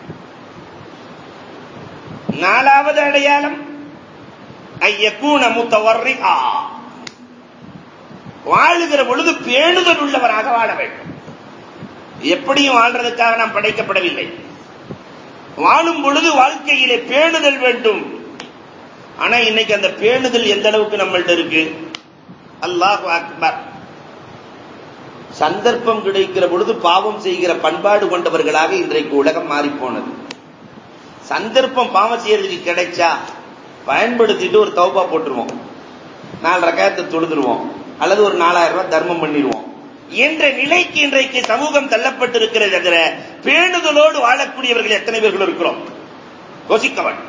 நாலாவது அடையாளம் ஐயக்கூன முத்தவர்ரிகா வாழுகிற பொழுது பேணுதல் உள்ளவராக வாழ வேண்டும் எப்படியும் வாழ்றதுக்காக நாம் படைக்கப்படவில்லை வாழும் பொழுது வாழ்க்கையிலே பேணுதல் வேண்டும் ஆனா இன்னைக்கு அந்த பேணுதல் எந்த அளவுக்கு நம்மள்ட்ட இருக்கு அல்லாஹ் அக்பர் சந்தர்ப்பம் கிடைக்கிற பொழுது பாவம் செய்கிற பண்பாடு கொண்டவர்களாக இன்றைக்கு உலகம் மாறி போனது சந்தர்ப்பம் பாவம் செய்யறதுக்கு கிடைச்சா பயன்படுத்திட்டு ஒரு தௌபா போட்டுருவோம் நாலு ரகாயத்தை தொழுதுருவோம் அல்லது ஒரு நாலாயிரம் ரூபாய் தர்மம் பண்ணிடுவோம் என்ற நிலைக்கு இன்றைக்கு சமூகம் தள்ளப்பட்டிருக்கிறது தவிர பேணுதலோடு வாழக்கூடியவர்கள் எத்தனை பேர்கள் இருக்கிறோம் யோசிக்கவன்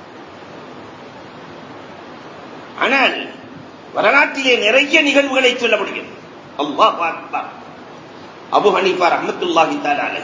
ஆனால் வரலாற்றிலே நிறைய நிகழ்வுகளை சொல்ல முடியும் அல்லாஹ் அக்பர் அபு ஹனீஃபா ரஹமத்துல்லாஹி தாலாலே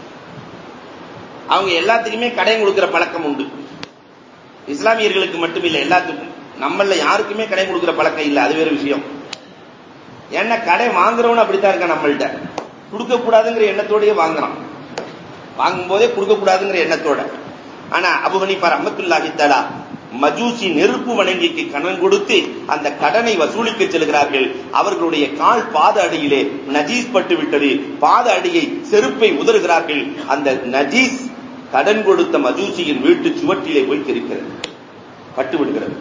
அவங்க எல்லாத்துக்குமே கடன் கொடுக்கிற பழக்கம் உண்டு இஸ்லாமியர்களுக்கு மட்டும் இல்லை எல்லாத்துக்கும் நம்மள யாருக்குமே கடை கொடுக்கிற பழக்கம் இல்லை அது வேற விஷயம் ஏன்னா கடை வாங்குறவனு அப்படித்தான் இருக்கான் நம்மள்ட்ட கொடுக்க கூடாதுங்கிற எண்ணத்தோடயே வாங்குறான் வாங்கும் போதே கொடுக்க கூடாதுங்கிற எண்ணத்தோட ஆனா அபு ஹனீஃபா ரஹமத்துல்லாஹி தஆலா மஜூசி நெருப்பு வணங்கிக்கு கடன் கொடுத்து அந்த கடனை வசூலிக்க செல்கிறார்கள் அவர்களுடைய கால் பாத அடியிலே நஜீஸ் பட்டு விட்டது பாத அடியை செருப்பை உதறுகிறார்கள் அந்த நஜீஸ் கடன் கொடுத்த மஜூசியின் வீட்டு சுவற்றிலே போய் தெரிக்கிறது பட்டு விடுகிறது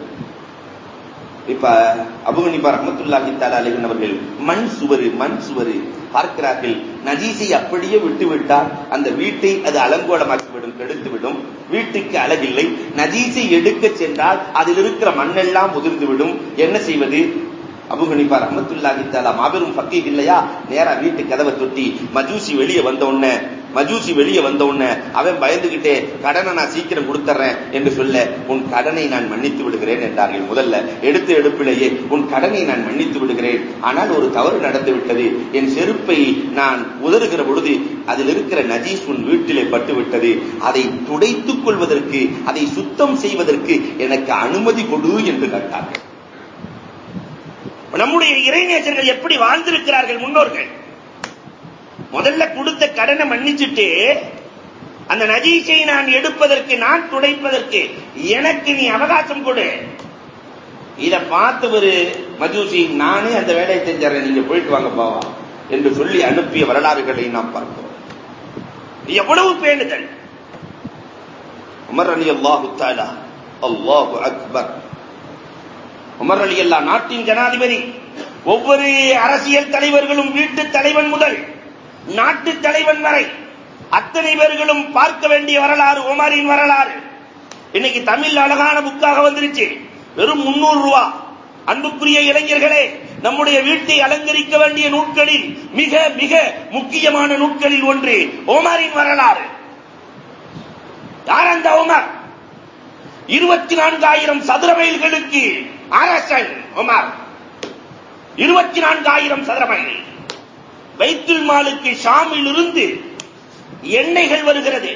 இப்ப அபுகனிபா ரஹமத்துல்லாஹி தாலா அலிகன் அவர்கள் மண் சுவரு மண் சுவரு பார்க்கிறார்கள் நஜீஸை அப்படியே விட்டு விட்டால் அந்த வீட்டை அது அலங்கோலமாக்கிவிடும் கெடுத்துவிடும் வீட்டுக்கு அழகில்லை நஜீஸை எடுக்க சென்றால் அதில் இருக்கிற மண்ணெல்லாம் உதிர்ந்துவிடும் என்ன செய்வது அபுகனிப்பா ரஹமத்துல்லாஹி தாலா மாபெரும் ஃபக்கீஹ் இல்லையா நேரா வீட்டு கதவை தொட்டி மஜூசி வெளியே வந்த உடனே மஜூசி வெளியே வந்த உடனே அவன் பயந்துகிட்டே கடனை நான் சீக்கிரம் கொடுத்துறேன் என்று சொல்ல உன் கடனை நான் மன்னித்து விடுகிறேன் என்றார்கள் முதல்ல எடுத்த எடுப்பிலேயே உன் கடனை நான் மன்னித்து விடுகிறேன் ஆனால் ஒரு தவறு நடந்து விட்டது என் செருப்பை நான் உதறுகிற பொழுது அதில் இருக்கிற நஜீஸ் உன் வீட்டிலே பட்டு விட்டது அதை துடைத்துக் கொள்வதற்கு அதை சுத்தம் செய்வதற்கு எனக்கு அனுமதி கொடு என்று கேட்டார்கள் நம்முடைய இறைநேசர்கள் எப்படி வாழ்ந்திருக்கிறார்கள் முன்னோர்கள் முதல்ல கொடுத்த கடனை மன்னிச்சுட்டு அந்த நஜீஸை நான் எடுப்பதற்கு நான் துடைப்பதற்கு எனக்கு நீ அவகாசம் கொடு இத பார்த்து ஒரு மஜூசி நானே அந்த வேலையை செஞ்சறேன் நீங்க போயிட்டு வாங்க பாவா என்று சொல்லி அனுப்பிய வரலாறுகளை நாம் பார்க்கிறோம் எவ்வளவு பேணுதல் உமர் அலி அல்லாஹு தாலா அல்லாஹு அக்பர் உமர் அலி அல்லா நாட்டின் ஜனாதிபதி ஒவ்வொரு அரசியல் தலைவர்களும் வீட்டு தலைவன் முதல் நாட்டு தலைவன் வரை அத்தனை பேர்களும் பார்க்க வேண்டிய வரலாறு உமரின் வரலாறு இன்னைக்கு தமிழ் அழகான புக்காக வந்துருச்சு வெறும் முன்னூறு ரூபா அன்புக்குரிய இளைஞர்களே நம்முடைய வீட்டை அலங்கரிக்க வேண்டிய நூட்களில் மிக மிக முக்கியமான நூட்களில் ஒன்று ஓமரின் வரலாறு யார் அந்த ஓமர் இருபத்தி நான்காயிரம் சதுர மைல்களுக்கு அரசன் ஒமர் இருபத்தி நான்காயிரம் சதுர மைல் வைத்துல் மாலுக்கு ஷாமில் இருந்து எண்ணெய்கள் வருகிறது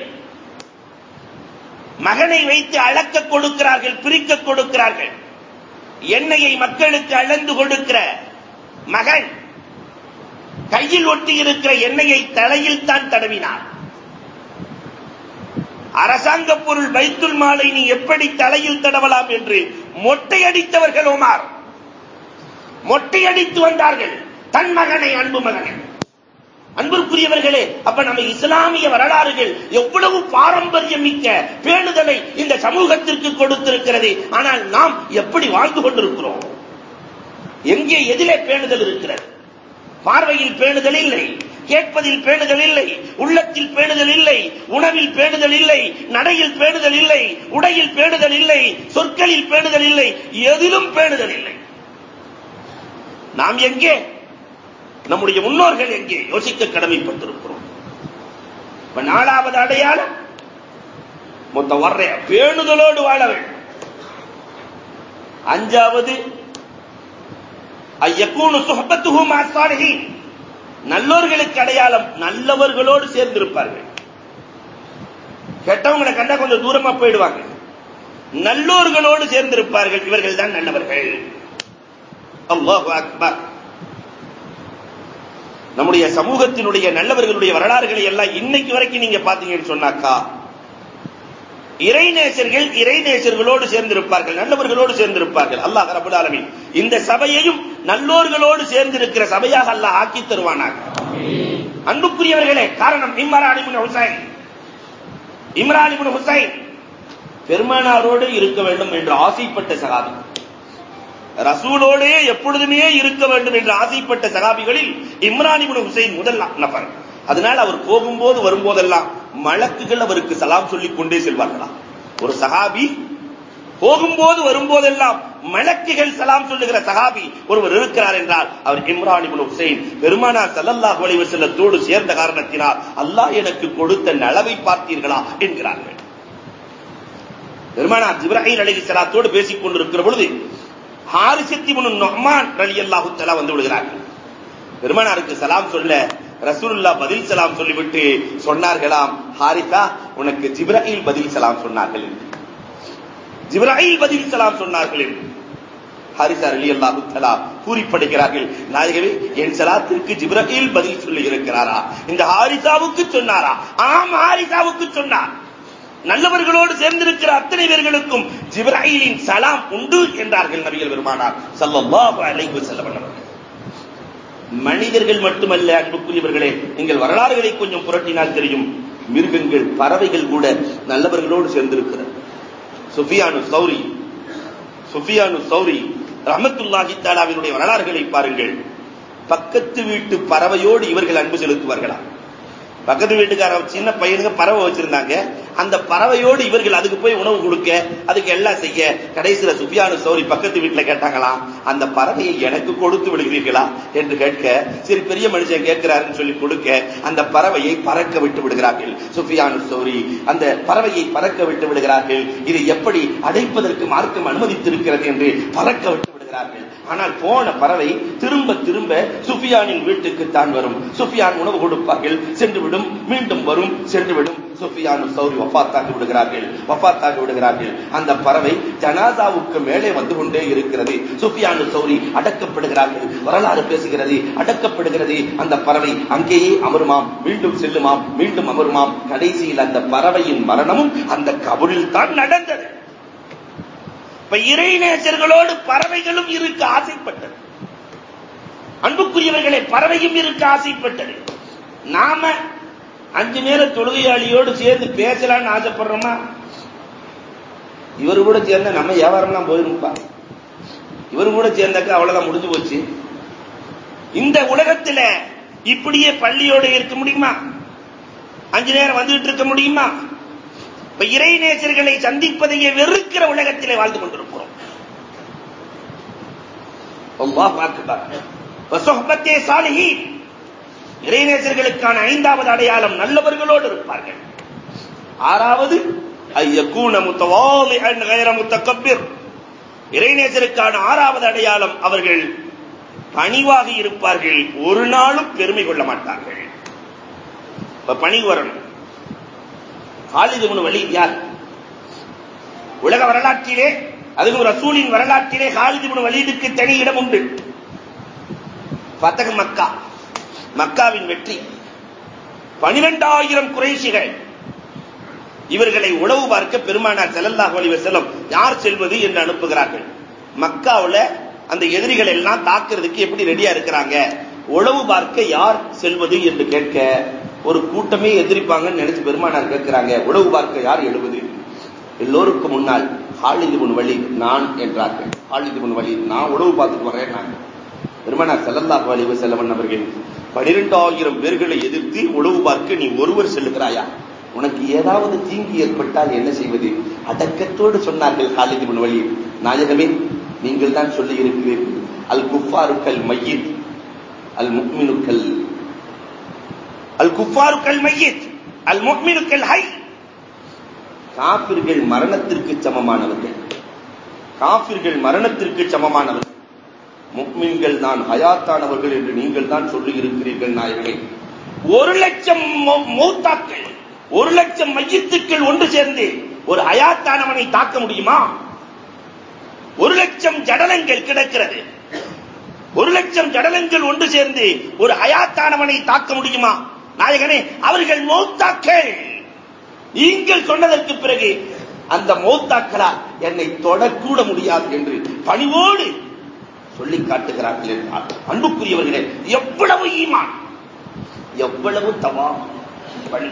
மகனை வைத்து அளக்க கொடுக்கிறார்கள் பிரிக்க கொடுக்கிறார்கள் எண்ணெயை மக்களுக்கு அளந்து கொடுக்கிற மகன் கையில் ஒட்டி இருக்கிற எண்ணெயை தலையில் தான் தடவினார் அரசாங்க பொருள் வைத்துல் மாலை நீ எப்படி தலையில் தடவலாம் என்று மொட்டையடித்தவர்கள் ஓமார் மொட்டையடித்து வந்தார்கள் தன் மகனை அன்பு மகனை அன்பிற்குரியவர்களே அப்ப நம்ம இஸ்லாமிய வரலாறுகள் எவ்வளவு பாரம்பரியம் மிக்க பேணுதலை இந்த சமூகத்திற்கு கொடுத்திருக்கிறது ஆனால் நாம் எப்படி வாழ்ந்து கொண்டிருக்கிறோம் எங்கே எதிலே பேணுதல் இருக்கிறது பார்வையில் பேணுதல் இல்லை கேட்பதில் பேணுதல் இல்லை உள்ளத்தில் பேணுதல் இல்லை உணவில் பேணுதல் இல்லை நடையில் பேணுதல் இல்லை உடையில் பேணுதல் இல்லை சொற்களில் பேணுதல் இல்லை எதிலும் பேணுதல் இல்லை நாம் எங்கே நம்முடைய முன்னோர்கள் எங்கே யோசிக்க கடமைப்பட்டிருக்கிறோம் இப்ப நாலாவது அடையாளம் மொத்த வர்ற பேணுதலோடு வாழ வேண்டும் அஞ்சாவது ஐயக்கூனு சுகபத்துஹு மாசாலிஹி நல்லோர்களுக்கு அடையாளம் நல்லவர்களோடு சேர்ந்திருப்பார்கள் கெட்டவங்களை கண்டா கொஞ்சம் தூரமா போயிடுவாங்க நல்லோர்களோடு சேர்ந்திருப்பார்கள் இவர்கள் தான் நல்லவர்கள் அல்லாஹு அக்பர் நம்முடைய சமூகத்தினுடைய நல்லவர்களுடைய வரலாறுகளை எல்லாம் இன்னைக்கு வரைக்கும் நீங்க பாத்தீங்கன்னு சொன்னாக்கா இறைநேசர்கள் இறைநேசர்களோடு சேர்ந்திருப்பார்கள் நல்லவர்களோடு சேர்ந்திருப்பார்கள் அல்லாஹ் ரபுல் ஆலமீன் இந்த சபையையும் நல்லோர்களோடு சேர்ந்திருக்கிற சபையாக அல்லாஹ் ஆக்கி தருவானாக அன்புக்குரியவர்களே காரணம் இம்ரான் இப்னு ஹுசைன் இம்ரான் இப்னு ஹுசைன் பெருமானாரோடு இருக்க வேண்டும் என்று ஆசைப்பட்ட சகாபி ரசூலோடே எப்பொழுதுமே இருக்க வேண்டும் என்று ஆசைப்பட்ட சகாபிகளில் இம்ரான் இப்னு ஹுசைன் முதல் நபர் அதனால் அவர் போகும்போது வரும்போதெல்லாம் மலக்குகள் அவருக்கு சலாம் சொல்லிக் கொண்டே செல்வார்களாம் ஒரு சகாபி போகும்போது வரும்போதெல்லாம் மலக்குகள் சலாம் சொல்லுகிற சகாபி ஒருவர் இருக்கிறார் என்றால் அவர் இம்ரான் இப்னு ஹுசைன் பெருமானார் ஸல்லல்லாஹு அலைஹி வஸல்லத்தோடு சேர்ந்த காரணத்தினால் அல்லாஹ் எனக்கு கொடுத்த நலவை பார்த்தீர்களா என்கிறார்கள் பெருமானார் ஜிப்ராஹிம் அலைஹிஸ்ஸலாத்தோடு பேசிக் கொண்டிருக்கிற பொழுது ஹாரிசத்தி இப்னு நுஹ்மான் ரலியல்லாஹு தஆலா வந்து விடுகிறார்கள் பெருமானாருக்கு சலாம் சொல்ல ரசூலுல்லா பதில் சலாம் சொல்லிவிட்டு சொன்னார்களாம் ஹாரிசா உனக்கு ஜிப்ராஹில் பதில் சலாம் சொன்னார்கள் என்று ஜிப்ராஹில் பதில் சலாம் சொன்னார்கள் என்று ஹாரிசா அலி அல்லாஹு தலா கூறிப்படுகிறார்கள் நாயகவே என் சலாத்திற்கு ஜிப்ராஹில் பதில் சொல்லி இருக்கிறாரா இந்த ஹாரிசாவுக்கு சொன்னாரா ஆம் ஹாரிசாவுக்கு சொன்னார் நல்லவர்களோடு சேர்ந்திருக்கிற அத்தனை பேர்களுக்கும் ஜிப்ராயிலின் சலாம் உண்டு என்றார்கள் நபிகள் பெருமானார் ஸல்லல்லாஹு அலைஹி வஸல்லம் அவர்கள் மனிதர்கள் மட்டுமல்ல அன்புக்குரியவர்களே நீங்கள் வரலாறுகளை கொஞ்சம் புரட்டினால் தெரியும் மிருகங்கள் பறவைகள் கூட நல்லவர்களோடு சேர்ந்திருக்கிறது சுஃபியானு சௌரி சுஃபியானு சௌரி ரஹமத்துல்லாஹி தாலாவினுடைய வரலாறுகளை பாருங்கள் பக்கத்து வீட்டு பறவையோடு இவர்கள் அன்பு செலுத்துவார்களா பக்கத்து வீட்டுக்காரன் சின்ன பையனுங்க பறவை வச்சிருந்தாங்க அந்த பறவையோடு இவர்கள் அதுக்கு போய் உணவு கொடுக்க அதுக்கு எல்லாம் செய்ய கடைசியில சுஃபியானு சௌரி பக்கத்து வீட்டுல கேட்டாங்களாம் அந்த பறவையை எனக்கு கொடுத்து விடுகிறீர்களா என்று கேட்க சரி பெரிய மனுஷன் கேட்கிறாருன்னு சொல்லி கொடுக்க அந்த பறவையை பறக்க விட்டு விடுகிறார்கள் சுஃபியானு சௌரி அந்த பறவையை பறக்க விட்டு விடுகிறார்கள் இதை எப்படி அடைப்பதற்கு மார்க்கம் அனுமதித்திருக்கிறது என்று பறக்க விட்டு விடுகிறார்கள் ஆனால் போன பறவை திரும்ப திரும்ப சுஃபியானின் வீட்டுக்கு தான் வரும் சுஃபியான் உணவு கொடுப்பார்கள் சென்று விடும் மீண்டும் வரும் சென்று விடும் சுஃபியானு சௌரி வஃபாத்தாகி விடுகிறார்கள் வஃபாத்தாகி விடுகிறார்கள் அந்த பறவை ஜனாதாவுக்கு மேலே வந்து கொண்டே இருக்கிறது சுஃபியானு சௌரி அடக்கப்படுகிறார்கள் வரலாறு பேசுகிறது அடக்கப்படுகிறது அந்த பறவை அங்கேயே அமருமாம் மீண்டும் செல்லுமாம் மீண்டும் அமருமாம் கடைசியில் அந்த பறவையின் மரணமும் அந்த கபரில் தான் நடந்தது இப்ப இறைநேசர்களோடு பறவைகளும் இருக்க ஆசைப்பட்டது அன்புக்குரியவர்களே பறவையும் இருக்க ஆசைப்பட்டது நாம அஞ்சு நேர தொழுகையாளியோடு சேர்ந்து பேசலாம்னு ஆசைப்படுறோமா இவரு கூட சேர்ந்த நம்ம வியாபாரம்லாம் போயிருப்பா இவரு கூட சேர்ந்தாக்க அவ்வளவுதான் முடிஞ்சு போச்சு இந்த உலகத்துல இப்படியே பள்ளியோட இருக்க முடியுமா அஞ்சு நேரம் வந்துட்டு இருக்க முடியுமா இப்ப இறைநேசர்களை சந்திப்பதையே வெறுக்கிற உலகத்திலே வாழ்ந்து கொண்டிருக்கிறோம் அல்லாஹ் அக்பர் வசுஹ்பத்தே சாலிஹீன் இறைநேசர்களுக்கான ஐந்தாவது அடையாளம் நல்லவர்களோடு இருப்பார்கள் ஆறாவது ஐயக்கூன முத்தவாலிஅன் கைர முத்தகப்பிர் இறைநேசருக்கான ஆறாவது அடையாளம் அவர்கள் பணிவாக இருப்பார்கள் ஒரு நாளும் பெருமை கொள்ள மாட்டார்கள் இப்ப பணிவு வரணும் ஹாலிது முன் வழி யார் உலக வரலாற்றிலே அதுவும் ரசூலின் வரலாற்றிலே ஹாலிது முன் வலீதுக்கு தனி இடம் உண்டு பத்தக மக்கா மக்காவின் வெற்றி பனிரெண்டாயிரம் குறைசிகள் இவர்களை உளவு பார்க்க பெருமானார் செல்லல்லாஹு அலைஹி வஸல்லம் யார் செல்வது என்று அனுப்புகிறார்கள் மக்காவுல அந்த எதிரிகள் எல்லாம் தாக்குறதுக்கு எப்படி ரெடியா இருக்கிறாங்க உளவு பார்க்க யார் செல்வது என்று கேட்க ஒரு கூட்டமே எதிரிப்பாங்கன்னு நினைச்சு பெருமானார் கேட்கிறாங்க உளவு பார்க்க யார் எழுவது எல்லோருக்கும் முன்னால் ஹாலிது முன் வழி நான் என்றார்கள் ஹாலிது முன் வழி நான் உளவு பார்த்துட்டு வரேன் நான் பெருமானார் செல்லல்லாஹு அலைஹி வஸல்லம் அவர்கள் பனிரெண்டாயிரம் பேர்களை எதிர்த்து உளவு பார்க்க நீ ஒருவர் செல்லுகிறாயா உனக்கு ஏதாவது தீங்கு ஏற்பட்டால் என்ன செய்வது அடக்கத்தோடு சொன்னார்கள் ஹாலிது முன் வழி நாயகமே நீங்கள் தான் சொல்லி இருக்கிறீர்கள் அல் குஃபாருக்கல் மையித் அல் முக்மினுக்கல் அல் குஃபாருக்கல் மையித் அல் முக்மினுக்கல் ஹை காபிர்கள் மரணத்திற்கு சமமானவர்கள் காபிர்கள் மரணத்திற்கு சமமானவர்கள் முக்மின்கள் தான் ஹயாத்தானவர்கள் என்று நீங்கள் தான் சொல்லி இருக்கிறீர்கள் நாயகமே ஒரு லட்சம் மூத்தாக்கள் ஒரு லட்சம் மையத்துக்கள் ஒன்று சேர்ந்து ஒரு ஹயாத்தானவனை தாக்க முடியுமா ஒரு லட்சம் ஜடலங்கள் கிடக்கிறது ஒரு லட்சம் ஜடலங்கள் ஒன்று சேர்ந்து ஒரு ஹயாத்தானவனை தாக்க முடியுமா நாயகனே அவர்கள் மௌத்தாக்கள் நீங்கள் சொன்னதற்கு பிறகு அந்த மௌத்தாக்களால் என்னை தொடக்கூட முடியாது என்று பணிவோடு சொல்லி காட்டுகிறார்கள் என்றார் அன்புக்குரியவர்களே எவ்வளவு ஈமான் எவ்வளவு தவா பணி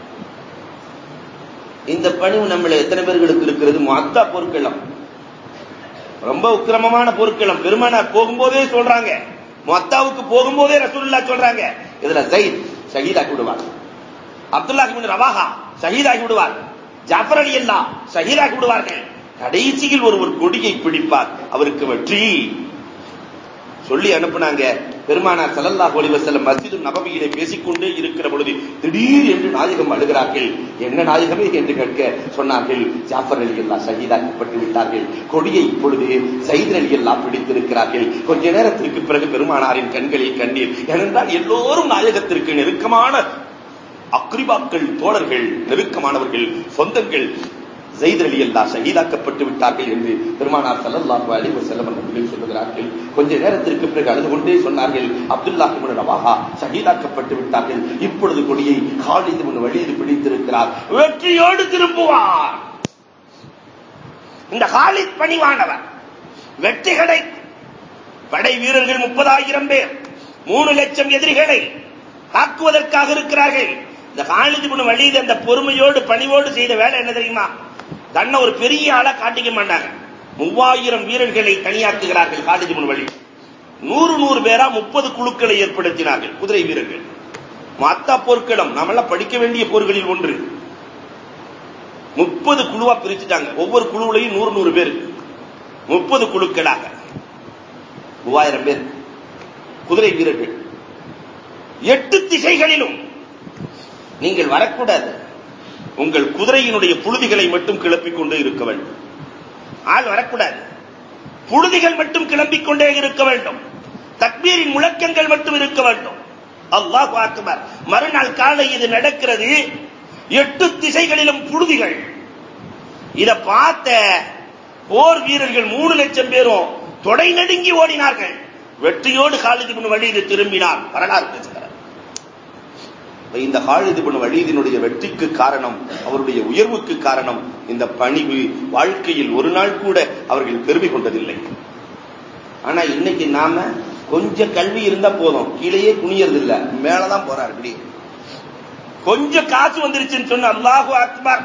இந்த பணிவு நம்மள எத்தனை பேர்களுக்கு இருக்கிறது மொத்தா பொருட்களம் ரொம்ப உக்கிரமமான பொருட்களம் பெருமானார் போகும்போதே சொல்றாங்க மொத்தாவுக்கு போகும்போதே ரசூலுல்லா சொல்றாங்க இதுல ஜெயித் ஷஹீதாக்கி விடுவார் அப்துல்லா பின் ரவாஹா ஷஹீதாகி விடுவார் ஜாஃபர் அலி அல்லா ஷஹீதாகி விடுவார்கள் கடைசியில் ஒருவர் கொடியை பிடிப்பார் அவருக்கு வெற்றி சொல்லி அனுப்புனாங்க பெருமானார் ஸல்லல்லாஹு அலைஹி வஸல்லம் மஸ்ஜிது நபவியிலே பேசிக்கொண்டே இருக்கிற பொழுது திடீர் என்று நாயகம் அழுகிறார்கள் என்ன நாயகமே என்று கேட்க சொன்னார்கள் ஜாஃபர் அலி அல்லா ஷஹீதாக்கப்பட்டு விட்டார்கள் கொடியை இப்பொழுது சைத் அலி அல்லா பிடித்திருக்கிறார்கள் கொஞ்ச நேரத்திற்கு பிறகு பெருமானாரின் கண்களில் கண்ணீர் ஏனென்றால் எல்லோரும் நாயகத்திற்கு நெருக்கமான அக்ரிபாக்கள் தோழர்கள் நெருக்கமானவர்கள் சொந்தங்கள் ஜெயித் அலி அல்லா ஷஹீதாக்கப்பட்டு விட்டார்கள் என்று பெருமானார் ஸல்லல்லாஹு அலைஹி வஸல்லம் அவர்கள் சொல்லுகிறார்கள் கொஞ்ச நேரத்திற்கு பிறகு அழுது கொண்டே சொன்னார்கள் அப்துல்லா இப்னு ரவாஹா ஷஹீதாக்கப்பட்டு விட்டார்கள் இப்பொழுது கொடியை காலித் இப்னு வலீத் பிடித்திருக்கிறார் வெற்றியோடு திரும்புவார் இந்த ஹாலித் பணிவானவர் வெற்றி கிடைக்கும் படை வீரர்கள் முப்பதாயிரம் பேர் மூணு லட்சம் எதிரிகளை தாக்குவதற்காக இருக்கிறார்கள் இந்த ஹாலித் இப்னு வலீத் அந்த பொறுமையோடு பணிவோடு செய்த வேலை என்ன தெரியுமா தன்னை ஒரு பெரிய ஆளா காட்டிக்க மாட்டாங்க மூவாயிரம் வீரர்களை தனியாக்குகிறார்கள் ஹாலித் இப்னு வலீத் நூறு நூறு பேரா முப்பது குழுக்களை ஏற்படுத்தினார்கள் குதிரை வீரர்கள் மத்த போர்க்களம் நாமெல்லாம் படிக்க வேண்டிய போர்களில் ஒன்று முப்பது குழுவா பிரிச்சுட்டாங்க ஒவ்வொரு குழுவிலையும் நூறு நூறு பேர் முப்பது குழுக்களாக மூவாயிரம் பேர் குதிரை வீரர்கள் எட்டு திசைகளிலும் நீங்கள் வரக்கூடாது உங்கள் குதிரையினுடைய புழுதிகளை மட்டும் கிளப்பிக் கொண்டே இருக்க வேண்டும் ஆள் வரக்கூடாது புழுதிகள் மட்டும் கிளம்பிக் கொண்டே இருக்க வேண்டும் தக்பீரின் முழக்கங்கள் மட்டும் இருக்க வேண்டும் அல்லாஹ் அக்பர் மறுநாள் காலை இது நடக்கிறது எட்டு திசைகளிலும் புழுதிகள் இத பார்த்த போர் வீரர்கள் மூணு லட்சம் பேரும் தொடை நடுங்கி ஓடினார்கள் வெற்றியோடு காலிது பின் வழிது திரும்பினார் வரலாறு பேசுகிறார் இப்ப இந்த ஹாலித் இப்னு வலீதினுடைய வெற்றிக்கு காரணம் அவருடைய உயர்வுக்கு காரணம் இந்த பணிவு வாழ்க்கையில் ஒரு நாள் கூட அவர்கள் பெருமை கொண்டதில்லை ஆனா இன்னைக்கு நாம கொஞ்சம் கல்வி இருந்தா போதும் கீழேயே குனியறது இல்ல மேலதான் போறாரு இப்படி கொஞ்சம் காசு வந்துருச்சுன்னு சொன்ன அல்லாஹு அக்பர்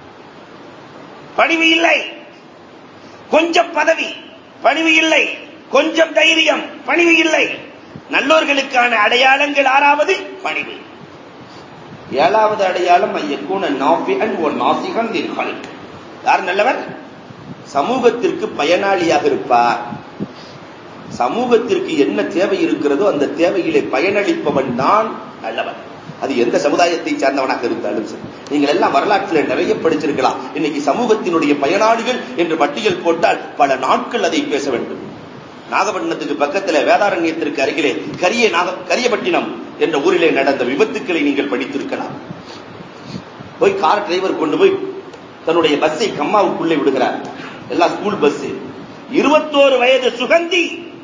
பணிவு இல்லை கொஞ்சம் பதவி பணிவு இல்லை கொஞ்சம் தைரியம் பணிவு இல்லை நல்லோர்களுக்கான அடையாளங்கள் ஆறாவது பணிவு ஏழாவது அடையாளம் ஐயக்கூன நாஃபிஅன் ஓ நாசிகன் லில் ஹல்க் யார் நல்லவர் சமூகத்திற்கு பயனாளியாக இருப்பார் சமூகத்திற்கு என்ன தேவை இருக்கிறதோ அந்த தேவையிலே பயனளிப்பவன் தான் நல்லவன் அது எந்த சமுதாயத்தை சார்ந்தவனாக இருந்தாலும் சரி நீங்கள் எல்லாம் வரலாற்றில் நிறைய படிச்சிருக்கலாம் இன்னைக்கு சமூகத்தினுடைய பயனாளிகள் என்று பட்டியல் போட்டால் பல நாட்கள் அதை பேச வேண்டும் நாகப்பட்டினத்துக்கு பக்கத்தில் வேதாரண்யத்திற்கு அருகிலே கரிய நாக கரியப்பட்டினம் என்ற ஊரிலே நடந்த விபத்துக்களை நீங்கள் படித்திருக்கலாம் போய் கார் டிரைவர் கொண்டு போய் தன்னுடைய பஸ்ஸை கம்மாவுக்குள்ளே விடுகிறார் எல்லாம் ஸ்கூல் பஸ் இருபத்தோரு வயது சுகந்தி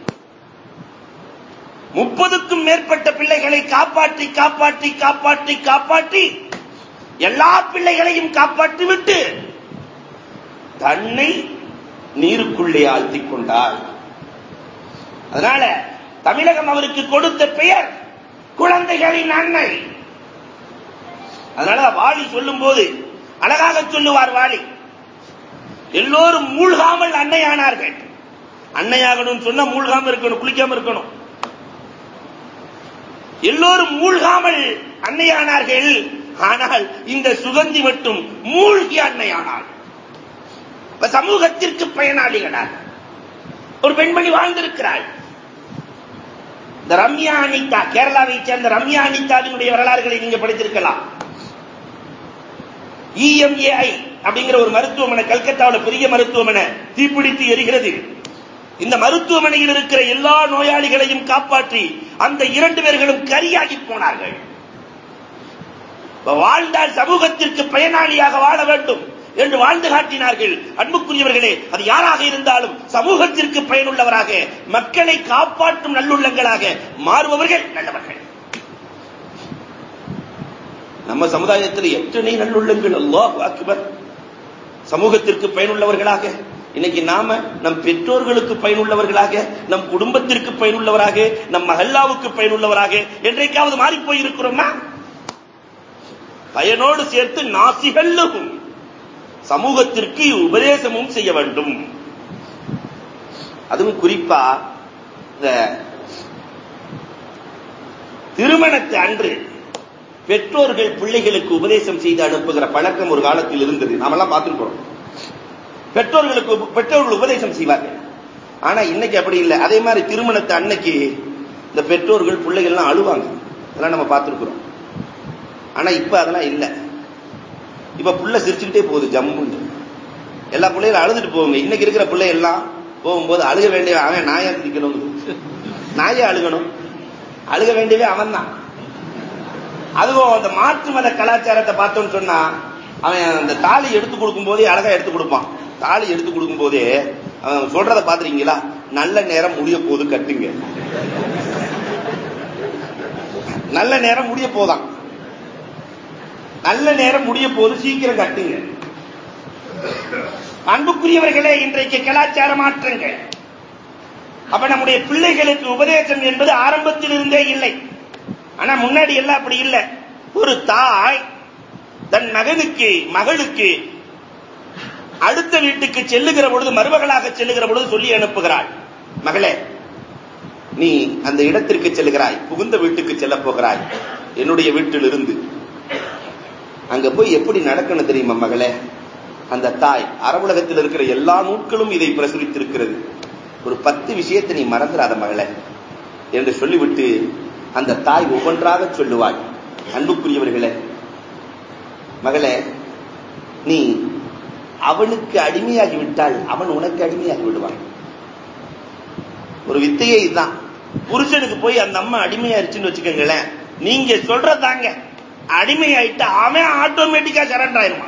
முப்பதுக்கும் மேற்பட்ட பிள்ளைகளை காப்பாற்றி காப்பாற்றி காப்பாற்றி காப்பாற்றி எல்லா பிள்ளைகளையும் காப்பாற்றி விட்டு தன்னை நீருக்குள்ளே ஆழ்த்திக் கொண்டார் அதனால தமிழகம் அவருக்கு கொடுத்த பெயர் குழந்தைகளின் அன்னை அதனால வாலி சொல்லும் போது அழகாக சொல்லுவார் வாலி எல்லோரும் மூழ்காமல் அன்னையானார்கள் அன்னையாகணும்னு சொன்னா மூழ்காம இருக்கணும் குளிக்காம இருக்கணும் எல்லோரும் மூழ்காமல் அன்னையானார்கள் ஆனால் இந்த சுகந்தி மட்டும் மூழ்கி அன்னையானாள் இப்ப சமூகத்திற்கு பயனாளிகளாக ஒரு பெண்மணி வாழ்ந்திருக்கிறாள் இந்த ரம்யா அனிதா கேரளாவை சேர்ந்த ரம்யா அனிதாவினுடைய வரலாறுகளை நீங்க படித்திருக்கலாம் இஎம்ஏஐ அப்படிங்கிற ஒரு மருத்துவமனை கல்கத்தாவில் பெரிய மருத்துவமனை தீப்பிடித்து எரிகிறது இந்த மருத்துவமனையில் இருக்கிற எல்லா நோயாளிகளையும் காப்பாற்றி அந்த இரண்டு பேர்களும் கரியாகி போனார்கள் வாழ்ந்தால் சமூகத்திற்கு பயனாளியாக வாழ வேண்டும் என்று வாழ்ந்து காட்டினார்கள் அன்புக்குரியவர்களே அது யாராக இருந்தாலும் சமூகத்திற்கு பயனுள்ளவராக மக்களை காப்பாற்றும் நல்லுள்ளங்களாக மாறுபவர்கள் நல்லவர்கள் நம்ம சமுதாயத்தில் எத்தனை நல்லுள்ளங்கள் அல்லாஹ் அக்பர் சமூகத்திற்கு பயனுள்ளவர்களாக இன்னைக்கு நாம நம் பெற்றோர்களுக்கு பயனுள்ளவர்களாக நம் குடும்பத்திற்கு பயனுள்ளவராக நம் மகல்லாவுக்கு பயனுள்ளவராக என்றைக்காவது மாறி போயிருக்கிறோமா பயனோடு சேர்த்து நாசிகளும் சமூகத்திற்கு உபதேசமும் செய்ய வேண்டும் அதுவும் குறிப்பா இந்த திருமணத்து அன்று பெற்றோர்கள் பிள்ளைகளுக்கு உபதேசம் செய்து அனுப்புகிற பழக்கம் ஒரு காலத்தில் இருந்தது நாமெல்லாம் பார்த்திருக்கிறோம் பெற்றோர்களுக்கு பெற்றோர்கள் உபதேசம் செய்வார்கள் ஆனா இன்னைக்கு அப்படி இல்லை அதே மாதிரி திருமணத்தை அன்னைக்கு இந்த பெற்றோர்கள் பிள்ளைகள்லாம் அழுவாங்க அதெல்லாம் நம்ம பார்த்திருக்கிறோம் ஆனா இப்ப அதெல்லாம் இல்லை இப்ப புள்ள சிரிச்சுக்கிட்டே போகுது ஜம்முன்னு எல்லா பிள்ளைகளும் அழுதுட்டு போவாங்க இன்னைக்கு இருக்கிற பிள்ளை எல்லாம் போகும்போது அழுக வேண்டிய அவன் நாயா சிரிக்கணும் நாயே அழுகணும் அழுக வேண்டியவே அவன் தான் அதுவும் அந்த மாற்று மத கலாச்சாரத்தை பார்த்தோம்னு சொன்னா அவன் அந்த தாலி எடுத்து கொடுக்கும் போதே அழகா எடுத்து கொடுப்பான் தாலி எடுத்து கொடுக்கும் போதே அவன் சொல்றத பாத்துறீங்களா நல்ல நேரம் முடிய போது கட்டுங்க நல்ல நேரம் முடிய போதான் நல்ல நேரம் முடிய போது சீக்கிரம் கட்டுங்க அன்புக்குரியவர்களே இன்றைக்கு கலாச்சார மாற்றங்கள் அப்ப நம்முடைய பிள்ளைகளுக்கு உபதேசம் என்பது ஆரம்பத்தில் இருந்தே இல்லை ஆனா முன்னாடி எல்லாம் அப்படி இல்லை ஒரு தாய் தன் மகனுக்கு மகளுக்கு அடுத்த வீட்டுக்கு செல்லுகிற பொழுது மருமகளாக செல்லுகிற பொழுது சொல்லி அனுப்புகிறாள் மகளே நீ அந்த இடத்திற்கு செல்கிறாய் புகுந்த வீட்டுக்கு செல்ல போகிறாய் என்னுடைய வீட்டிலிருந்து அங்க போய் எப்படி நடக்கணும் தெரியுமா மகளே அந்த தாய் அரபுலகத்தில் இருக்கிற எல்லா நூட்களும் இதை பிரசுரித்திருக்கிறது ஒரு பத்து விஷயத்தை நீ மறந்துடாத மகளே என்று சொல்லிவிட்டு அந்த தாய் ஒவ்வொன்றாக சொல்லுவாள் அன்புக்குரியவர்களே மகளே நீ அவனுக்கு அடிமையாகி விட்டால் அவன் உனக்கு அடிமையாகி விடுவான் ஒரு வித்தையே இதுதான் புருஷனுக்கு போய் அந்த அம்மா அடிமையாயிருச்சுன்னு வச்சுக்கோங்களேன் நீங்க சொல்றதாங்க அடிமையாயிட்டு அவன் ஆட்டோமேட்டிக்கா சரண்டர் ஆயிருமா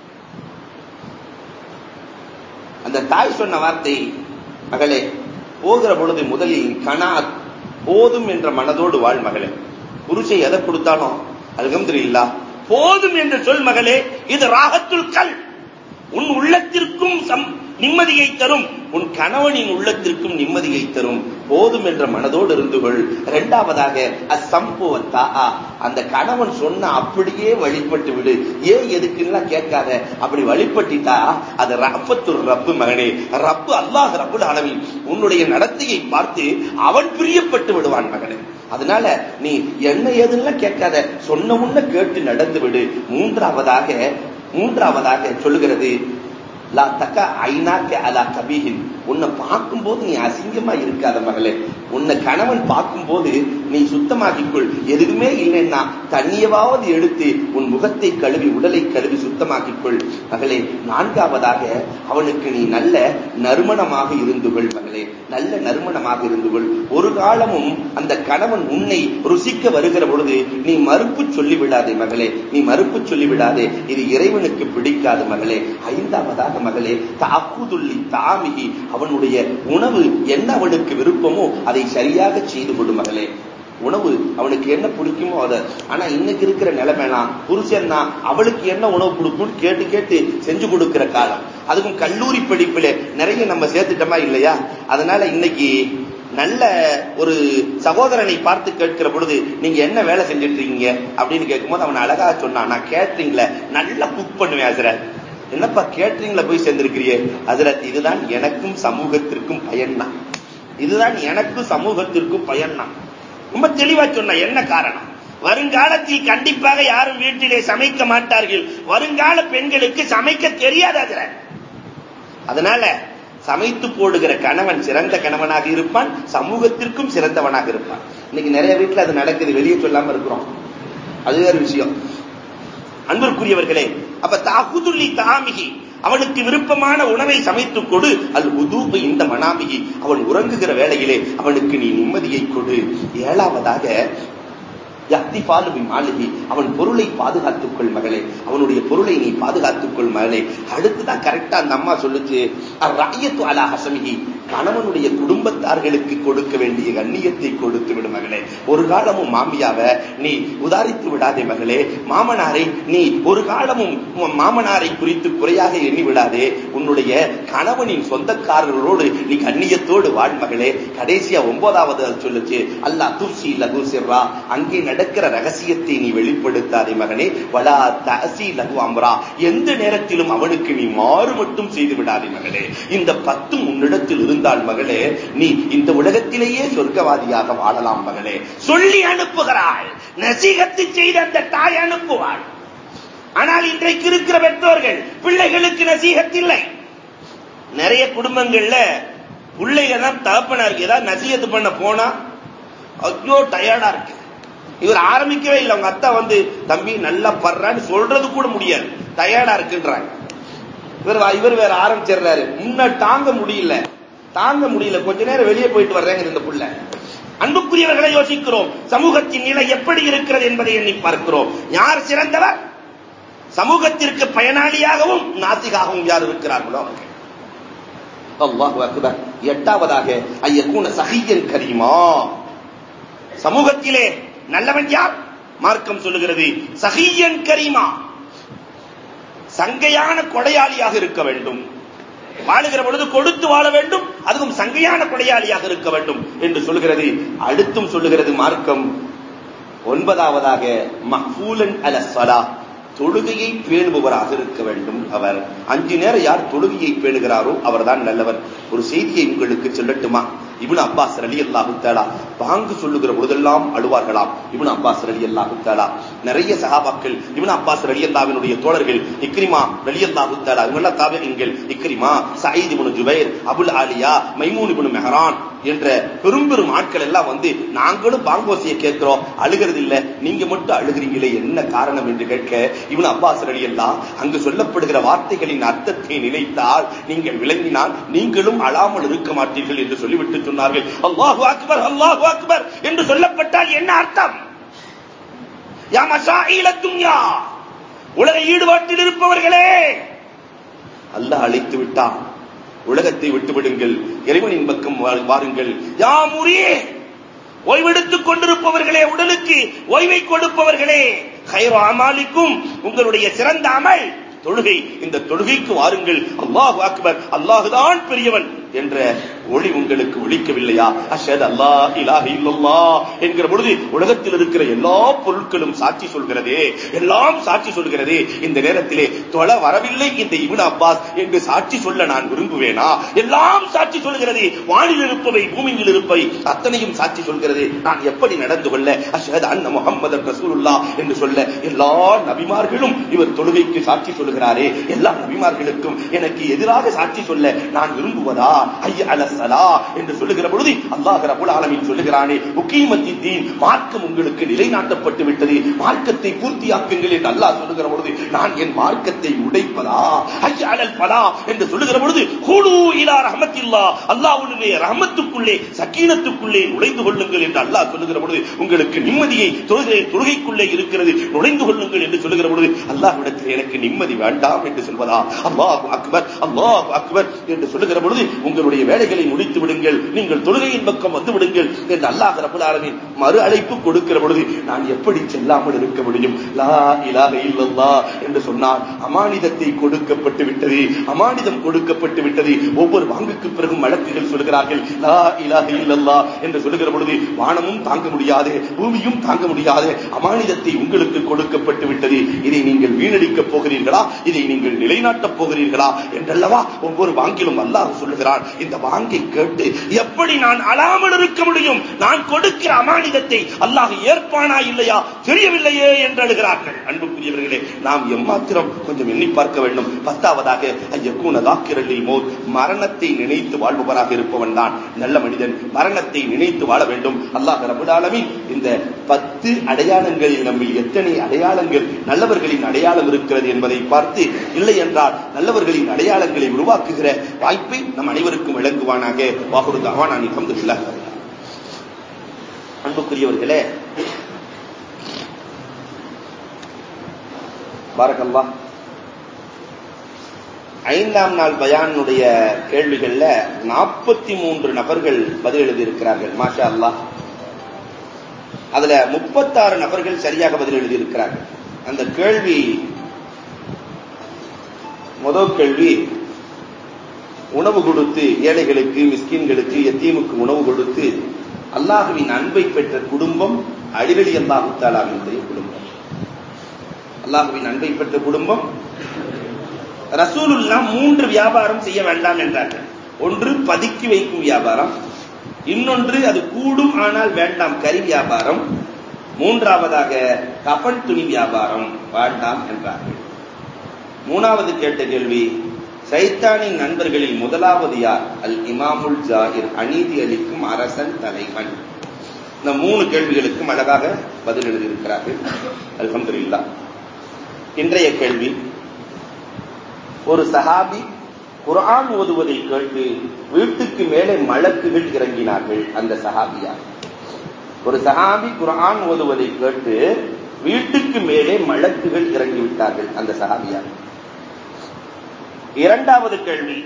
அந்த தாய் சொன்ன வார்த்தை மகளே போகிற பொழுது முதலில் கனாத் போதும் என்ற மனதோடு வாழ் மகளே புருஷை எதை கொடுத்தாலும் அல்ஹம்துலில்லா போதும் என்று சொல் மகளே இது ராகத்துல் கல் உன் உள்ளத்திற்கும் சம் நிம்மதியை தரும் உன் கணவனின் உள்ளத்திற்கும் நிம்மதியை தரும் போதும் என்ற மனதோடு இருந்து கொள் இரண்டாவதாக அசம்புவத்தா அந்த கணவன் சொன்ன அப்படியே வழிபட்டு விடு ஏன் எதுக்குலாம் கேட்காத அப்படி வழிபட்டுட்டா அது ரப்பத்துர் ரப்பு மகனே ரப்பு அல்லாஹ் ரப்புல் ஆலமீன் உன்னுடைய நடத்தையை பார்த்து அவன் பிரியப்பட்டு விடுவான் மகனே அதனால நீ என்ன ஏதுன்னு கேட்காத சொன்ன முன்ன கேட்டு நடந்து விடு மூன்றாவதாக மூன்றாவதாக சொல்லுகிறது லா தக்க ஐநாக்க அலா கபீஹின் உன்னை பார்க்கும்போது நீ அசிங்கமா இருக்காத மகளே உன்னை கணவன் பார்க்கும்போது நீ சுத்தமாக்கிக்கொள் எதுவுமே இல்லைன்னா தண்ணியவாவது எடுத்து உன் முகத்தை கழுவி உடலை கழுவி சுத்தமாக்கிக்கொள் மகளே நான்காவதாக அவனுக்கு நீ நல்ல நறுமணமாக இருந்து கொள் மகளே நல்ல நறுமணமாக இருந்து கொள் ஒரு காலமும் அந்த கணவன் உன்னை ருசிக்க வருகிற பொழுது நீ மறுப்பு சொல்லிவிடாதே மகளே நீ மறுப்பு சொல்லிவிடாதே இது இறைவனுக்கு பிடிக்காது மகளே ஐந்தாவதாக மகளே தாக்குதுள்ளி தாமிகி அவனுடைய உணவு என்ன அவனுக்கு விருப்பமோ அதை சரியாக செய்து கொடு மகளே உணவு அவனுக்கு என்ன பிடிக்குமோ அதை ஆனா இன்னைக்கு இருக்கிற நிலைமைனா புருஷன் தான் அவளுக்கு என்ன உணவு பிடிக்கும்னு கேட்டு கேட்டு செஞ்சு கொடுக்கிற காலம் அதுக்கும் கல்லூரி படிப்புல நிறைய நம்ம சேர்த்துட்டோமா இல்லையா அதனால இன்னைக்கு நல்ல ஒரு சகோதரனை பார்த்து கேட்கிற பொழுது நீங்க என்ன வேலை செஞ்சுட்டு இருக்கீங்க அப்படின்னு கேட்கும்போது அவன் அழகா சொன்னான் நான் கேட்டரிங்ல நல்லா குக் பண்ணுவேன் ஹசரத் என்னப்பா கேட்டரிங்ல போய் சேர்ந்திருக்கிறியே ஹசரத் இதுதான் எனக்கும் சமூகத்திற்கும் பயன்தான் இதுதான் எனக்கும் சமூகத்திற்கும் பயன்தான் ரொம்ப தெளிவா சொன்ன என்ன காரணம் வருங்காலத்தில் கண்டிப்பாக யாரும் வீட்டிலே சமைக்க மாட்டார்கள் வருங்கால பெண்களுக்கு சமைக்க தெரியாது அதுல அதனால சமைத்து போடுகிற கணவன் சிறந்த கணவனாக இருப்பான் சமூகத்திற்கும் சிறந்தவனாக இருப்பான் இன்னைக்கு நிறைய வீட்டுல அது நடக்குது வெளியே சொல்லாம இருக்கிறோம் அது வேறு விஷயம் அன்பிற்குரியவர்களே அப்ப தாகுதுல்லி தாமிகி அவனுக்கு விருப்பமான உணவை சமைத்துக் கொடு அல் உதூபு இந்த மனாமிகி அவன் உறங்குகிற வேளையிலே அவனுக்கு நீ நிம்மதியை கொடு ஏழாவதாக யக்திபாலுபி மாளிகை அவன் பொருளை பாதுகாத்துக் கொள் மகளே அவனுடைய பொருளை நீ பாதுகாத்துக் கொள் மகளே அடுத்துதான் கரெக்டா அந்த அம்மா சொல்லுச்சு ராயத்து அலா ஹசமிகி கணவனுடைய குடும்பத்தார்களுக்கு கொடுக்க வேண்டிய கண்ணியத்தை கொடுத்து விடு மகளே ஒரு காலமும் மாமியாவ நீ உதாரித்து விடாதே மகளே மாமனாரை நீ ஒரு காலமும் மாமனாரை குறித்து குறையாக எண்ணி விடாதே உன்னுடைய கணவனின் சொந்தக்காரர்களோடு நீ கண்ணியத்தோடு வாழ் மகளே கடைசியா ஒன்பதாவது அது சொல்லுச்சு அல்லா துர்சி லகு சிர்ரா அங்கே நடக்கிற ரகசியத்தை நீ வெளிப்படுத்தாதே மகனே வலா தசி லகு அம்ரா எந்த நேரத்திலும் அவனுக்கு நீ மாறு மட்டும் செய்து விடாதே மகளே இந்த பத்தும் உன்னிடத்தில் இருந்தால் மகளே நீ இந்த உலகத்திலேயே சொர்க்கவாதியாக வாழலாம் மகளே சொல்லி அனுப்புகிறாள் நசீகத்து செய்து அந்த தாய் அனுப்புவாள் ஆனால் இன்றைக்கு இருக்கிற பெற்றோர்கள் பிள்ளைகளுக்கு நசீகத்தில்லை நிறைய குடும்பங்கள்ல பிள்ளைங்க தான் தகப்பனாருக்கு ஏதாவது நசீகத்து பண்ண போனா ஐயோ டயர்டா இருக்கு இவர் ஆரம்பிக்கவே இல்லை அவங்க அத்தா வந்து தம்பி நல்லா படுறான்னு சொல்றது கூட முடியாது டயர்டா இருக்குன்றாங்க இவர் இவர் வேற ஆரம்பிச்சிடுறாரு முன்ன தாங்க முடியல தாங்க முடியல கொஞ்ச நேரம் வெளியே போயிட்டு வர்றேங்க இந்த புள்ள அன்புக்குரியவர்களை யோசிக்கிறோம் சமூகத்தின் நிலை எப்படி இருக்கிறது என்பதை எண்ணி பார்க்கிறோம் யார் சிறந்தவர் சமூகத்திற்கு பயனாளியாகவும் நாசிகாகவும் யார் இருக்கிறார்களோ அவர்கள் அல்லாஹு அக்பர் எட்டாவதாக ஐயக்கூன சஹியன் கரீமா சமூகத்திலே நல்லவன் யார் மார்க்கம் சொல்லுகிறது சஹியன் கரீமா சங்கையான கொடையாளியாக இருக்க வேண்டும் வாழுகிற பொழுது கொடுத்து வாழ வேண்டும் அதுவும் சங்கையான கொடையாளியாக இருக்க வேண்டும் என்று சொல்லுகிறது அடுத்தும் சொல்லுகிறது மார்க்கம் ஒன்பதாவதாக மஹ்பூலன் அல சலா தொழுகையை பேணுபவராக இருக்க வேண்டும் அவர் அஞ்சு நேரம் யார் தொழுகையை பேணுகிறாரோ அவர்தான் நல்லவர் ஒரு செய்தியை உங்களுக்கு சொல்லட்டுமா இப்னு அப்பாஸ் ரலி அல்லாஹு தாலா பாங்கு சொல்லுகிற பொழுதெல்லாம் அழுவார்களாம் இப்னு அப்பாஸ் ரலி அல்லாஹு தாலா நிறைய சஹாபாக்கள் இப்னு அப்பாஸ் ரலி அல்லாவினுடைய தோழர்கள் இக்ரிமா ரலி அல்லாஹு தாலா இவங்கெல்லாம் தாபிகள் Ikrima Saeed ibn Jubair Abul Aliya Maimun ibn Mihran என்ற பெரும் பெரும் ஆட்கள் எல்லாம் வந்து நாங்களும் பாங்கோசியை கேட்கிறோம் அழுகிறது இல்ல நீங்க மட்டும் அழுகிறீங்களே என்ன காரணம் என்று கேட்க இவன் அப்பாஸ் அலி எல்லாம் அங்கு சொல்லப்படுகிற வார்த்தைகளின் அர்த்தத்தை நினைத்தால் நீங்கள் விளங்கினால் நீங்களும் அழாமல் இருக்க மாட்டீர்கள் என்று சொல்லிவிட்டு சொன்னார்கள் அல்லாஹு அக்பர் அல்லாஹு அக்பர் என்று சொல்லப்பட்டால் என்ன அர்த்தம் யா மசாயில துன்யா உலக ஈடுபாட்டில் இருப்பவர்களே அல்லாஹ் அழைத்து விட்டான் உலகத்தை விட்டுவிடுங்கள் இறைவனின் பக்கம் வா- வாருங்கள் யா முறியே ஓய்வெடுத்துக் கொண்டிருப்பவர்களே உடலுக்கு ஓய்வை கொடுப்பவர்களே கைரோ அமாலிக்கும் உங்களுடைய சிறந்த அமல் தொழுகை இந்த தொழுகைக்கு வாருங்கள் அல்லாஹு அக்பர் அல்லாஹுதான் பெரியவன் என்ற ஒளி உங்களுக்கு ஒழிக்கவில்லையா அஷத் அல்லாஹ் இலாஹ இல்லல்லாஹ் என்கிற பொழுது உலகத்தில் இருக்கிற எல்லா பொருட்களும் சாட்சி சொல்கிறதே எல்லாம் சாட்சி சொல்கிறதே இந்த நேரத்திலே தொழ வரவில்லை இந்த இப்னு அப்பாஸ் என்று சாட்சி சொல்ல நான் விரும்புவேனா எல்லாம் சாட்சி சொல்கிறது வானில் இருப்பவை பூமியில் இருப்பவை அத்தனையும் சாட்சி சொல்கிறது நான் எப்படி நடந்து கொள்ள அஷஹத் அன்ன முஹம்மது ரசூலுல்லா என்று சொல்ல எல்லா நபிமார்களும் இவர் தொழுகைக்கு சாட்சி சொல்கிறாரே எல்லா நபிமார்களுக்கும் எனக்கு எதிராக சாட்சி சொல்ல நான் விரும்புவதா ஐய அலசலா என்று சொல்லுகிற பொழுது அல்லாஹ் ரபுல் ஆலமீன் சொல்லுகிறானே உக்கீமத்தி தீன் மார்க்கம் உங்களுக்கு நிலைநாட்டப்பட்டு விட்டது மார்க்கத்தை பூர்த்தியாக்குங்கள் என்று அல்லாஹ் சொல்லுகிற பொழுது நான் என் மார்க்கத்தை உடைப்பதா ஐய அலல் பலா என்று சொல்லுகிற பொழுது ஹூடு இலா ரஹமத்தில்லா அல்லாஹ்வுடைய ரஹமத்துக்குள்ளே சக்கீனத்துக்குள்ளே நுழைந்து கொள்ளுங்கள் என்று அல்லாஹ் சொல்லுகிற பொழுது உங்களுக்கு நிம்மதியை தொழுகை தொழுகைக்குள்ளே இருக்கிறது நுழைந்து கொள்ளுங்கள் என்று சொல்லுகிற பொழுது அல்லாஹ்விடத்தில் எனக்கு நிம்மதி வேண்டாம் என்று சொல்வதா அல்லாஹ் அக்பர் அல்லாஹ் அக்பர் என்று சொல்லுகிற பொழுது உங்களுடைய வேலைகளை முடித்து விடுங்கள் நீங்கள் தொழுகையின் பக்கம் வந்து விடுங்கள் என்று அல்லாஹ் ரபுல் ஆலமீன் மறு அழைப்பு கொடுக்கிற பொழுது நான் எப்படி செல்லாமல் இருக்க முடியும் லா இலாஹ இல்லல்லாஹ் என்று சொன்னார் அமானிதத்தை கொடுக்கப்பட்டு விட்டது அமானிதம் கொடுக்கப்பட்டு விட்டது ஒவ்வொரு வாங்குக்கு பிறகும் வழக்குகள் சொல்கிறார்கள் லா இலாஹ இல்லல்லாஹ் என்று சொல்லுகிற பொழுது வானமும் தாங்க முடியாது பூமியும் தாங்க முடியாது அமானிதத்தை உங்களுக்கு கொடுக்கப்பட்டு விட்டது இதை நீங்கள் வீணடிக்கப் போகிறீர்களா இதை நீங்கள் நிலைநாட்டப் போகிறீர்களா என்றல்லவா ஒவ்வொரு வாங்கிலும் அல்லாஹ் சொல்லுகிறான் இந்த வாங்கை கேட்டு எப்படி நான் அழாமல் இருக்க முடியும் நான் கொடுக்கிற அமானிதத்தை அல்லாஹ் ஏற்பானா இல்லையா தெரியவில்லையே என்று அழுகிறார்கள் அன்புக்குரியவர்களே நாம் எம்மாத்திரம் கொஞ்சம் எண்ணி பார்க்க வேண்டும் பத்தாவதாக ஐயக்கூன தாக்கிரலில் மோத் மரணத்தை நினைத்து வாழ்பவராக இருப்பவன் தான் நல்ல மனிதன் மரணத்தை நினைத்து வாழ வேண்டும் அல்லாஹ் ரபுல் ஆலமீன் இந்த பத்து அடையாளங்களில் நம்மில் எத்தனை அடையாளங்கள் நல்லவர்களின் அடையாளம் இருக்கிறது என்பதை பார்த்து இல்லை என்றால் நல்லவர்களின் அடையாளங்களை உருவாக்குகிற வாய்ப்பை நம் அனைவருக்கும் விளங்குவானாக வாகுரு தவான் அல்ஹம்துலில்லாஹ் அன்புக்குரியவர்களே பாரகல்லா ஐந்தாம் நாள் பயானுடைய கேள்விகள்ல நாற்பத்தி மூன்று நபர்கள் பதில் எழுதியிருக்கிறார்கள் மாஷா அல்லாஹ் அதுல முப்பத்தாறு நபர்கள் சரியாக பதில் எழுதியிருக்கிறார்கள் அந்த கேள்வி முதல் கேள்வி உணவு கொடுத்து ஏழைகளுக்கு மிஸ்கின்களுக்கு எத்தீமுக்கு உணவு கொடுத்து அல்லாஹுவின் அன்பை பெற்ற குடும்பம் அடிவெளி அல்லாஹு தாலாவினுடைய குடும்பம் அல்லாஹுவின் அன்பை பெற்ற குடும்பம் ரசூலுல்லா மூன்று வியாபாரம் செய்ய வேண்டாம் என்றார்கள் ஒன்று பதுக்கி வைக்கும் வியாபாரம் இன்னொன்று அது கூடும் ஆனால் வேண்டாம் கறி வியாபாரம் மூன்றாவதாக கபன் துணி வியாபாரம் வேண்டாம் என்றார்கள் மூணாவது கேட்ட கேள்வி சைத்தானின் நண்பர்களில் முதலாவது யார் அல் இமாமுல் ஜாகிர் அநீதி அளிக்கும் அரசன் தலைவன் இந்த மூணு கேள்விகளுக்கும் அழகாக பதில் எழுதியிருக்கிறார்கள் அல்ஹம்துலில்லாஹ் இன்றைய கேள்வி ஒரு சஹாபி குர்ஆன் ஓதுவதை கேட்டு வீட்டுக்கு மேலே மலக்குகள் இறங்கினார்கள் அந்த சஹாபியார் ஒரு சஹாபி குர்ஆன் ஓதுவதை கேட்டு வீட்டுக்கு மேலே மலக்குகள் இறங்கி விட்டார்கள் அந்த சஹாபியார் இரண்டாவது கேள்வி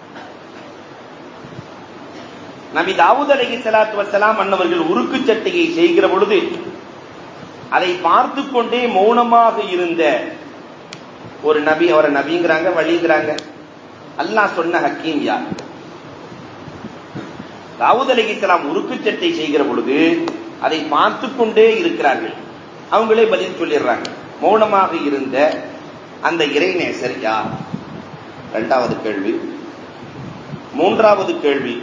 நபி தாவூத் அலைஹி ஸலாத்து வஸலாம் அன்னவர்கள் உருக்கு சட்டையை செய்கிற பொழுது அதை பார்த்து கொண்டே மௌனமாக இருந்த ஒரு நபி அவரை நபிங்கிறாங்க வழிங்கிறாங்க அல்லாஹ் சொன்ன ஹக்கீம் யார் தாவூத் அலைஹிஸ்ஸலாம் உருக்கு சட்டை செய்கிற பொழுது அதை பார்த்து கொண்டே இருக்கிறார்கள் அவங்களே பதில் சொல்லிடுறாங்க மௌனமாக இருந்த அந்த இறைநேசர் யார் இரண்டாவது கேள்வி மூன்றாவது கேள்வி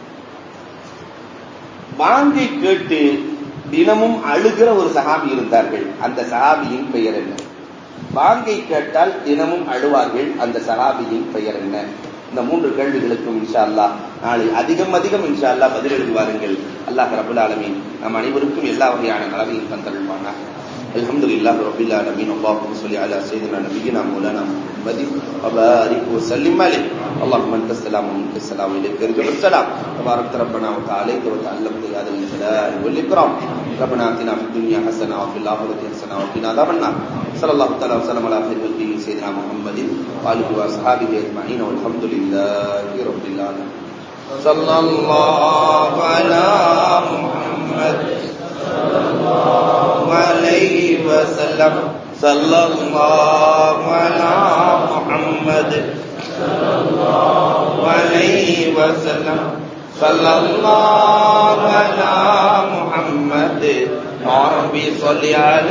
வாங்கை கேட்டு தினமும் அழுகிற ஒரு சஹாபி இருந்தார்கள் அந்த சஹாபியின் பெயர் என்ன வாங்கை கேட்டால் தினமும் அழுவார்கள் அந்த சஹாபியின் பெயர் என்ன இந்த மூன்று கேள்விகளுக்கும் இன்ஷா அல்லாஹ் நாளை அதிகம் அதிகம் இன்ஷா அல்லாஹ் பதில் எழுதுவாருங்கள் அல்லாஹ் ரபுல் ஆலமீன் நம் அனைவருக்கும் எல்லா வகையான நலவையும் தந்தருள்வானாக الحمد لله رب العالمين اللهم صل على سيدنا نبينا مولانا محمد وبارك وسلم عليه اللهم انت السلام ومنك السلام اليك يرجع السلام تبارك ربنا وتعالى وتعلمت يا ذا الجلال والاكرام ربنا اتنا في الدنيا حسنه وفي الاخره حسنه وقنا عذاب النار صلى الله تعالى وسلم على خير خلقه سيدنا محمد واله واصحابه اجمعين والحمد لله رب العالمين صلى الله على محمد عليه وسلم صلى الله على محمد عليه وسلم صلى الله على محمد يا ربي صل على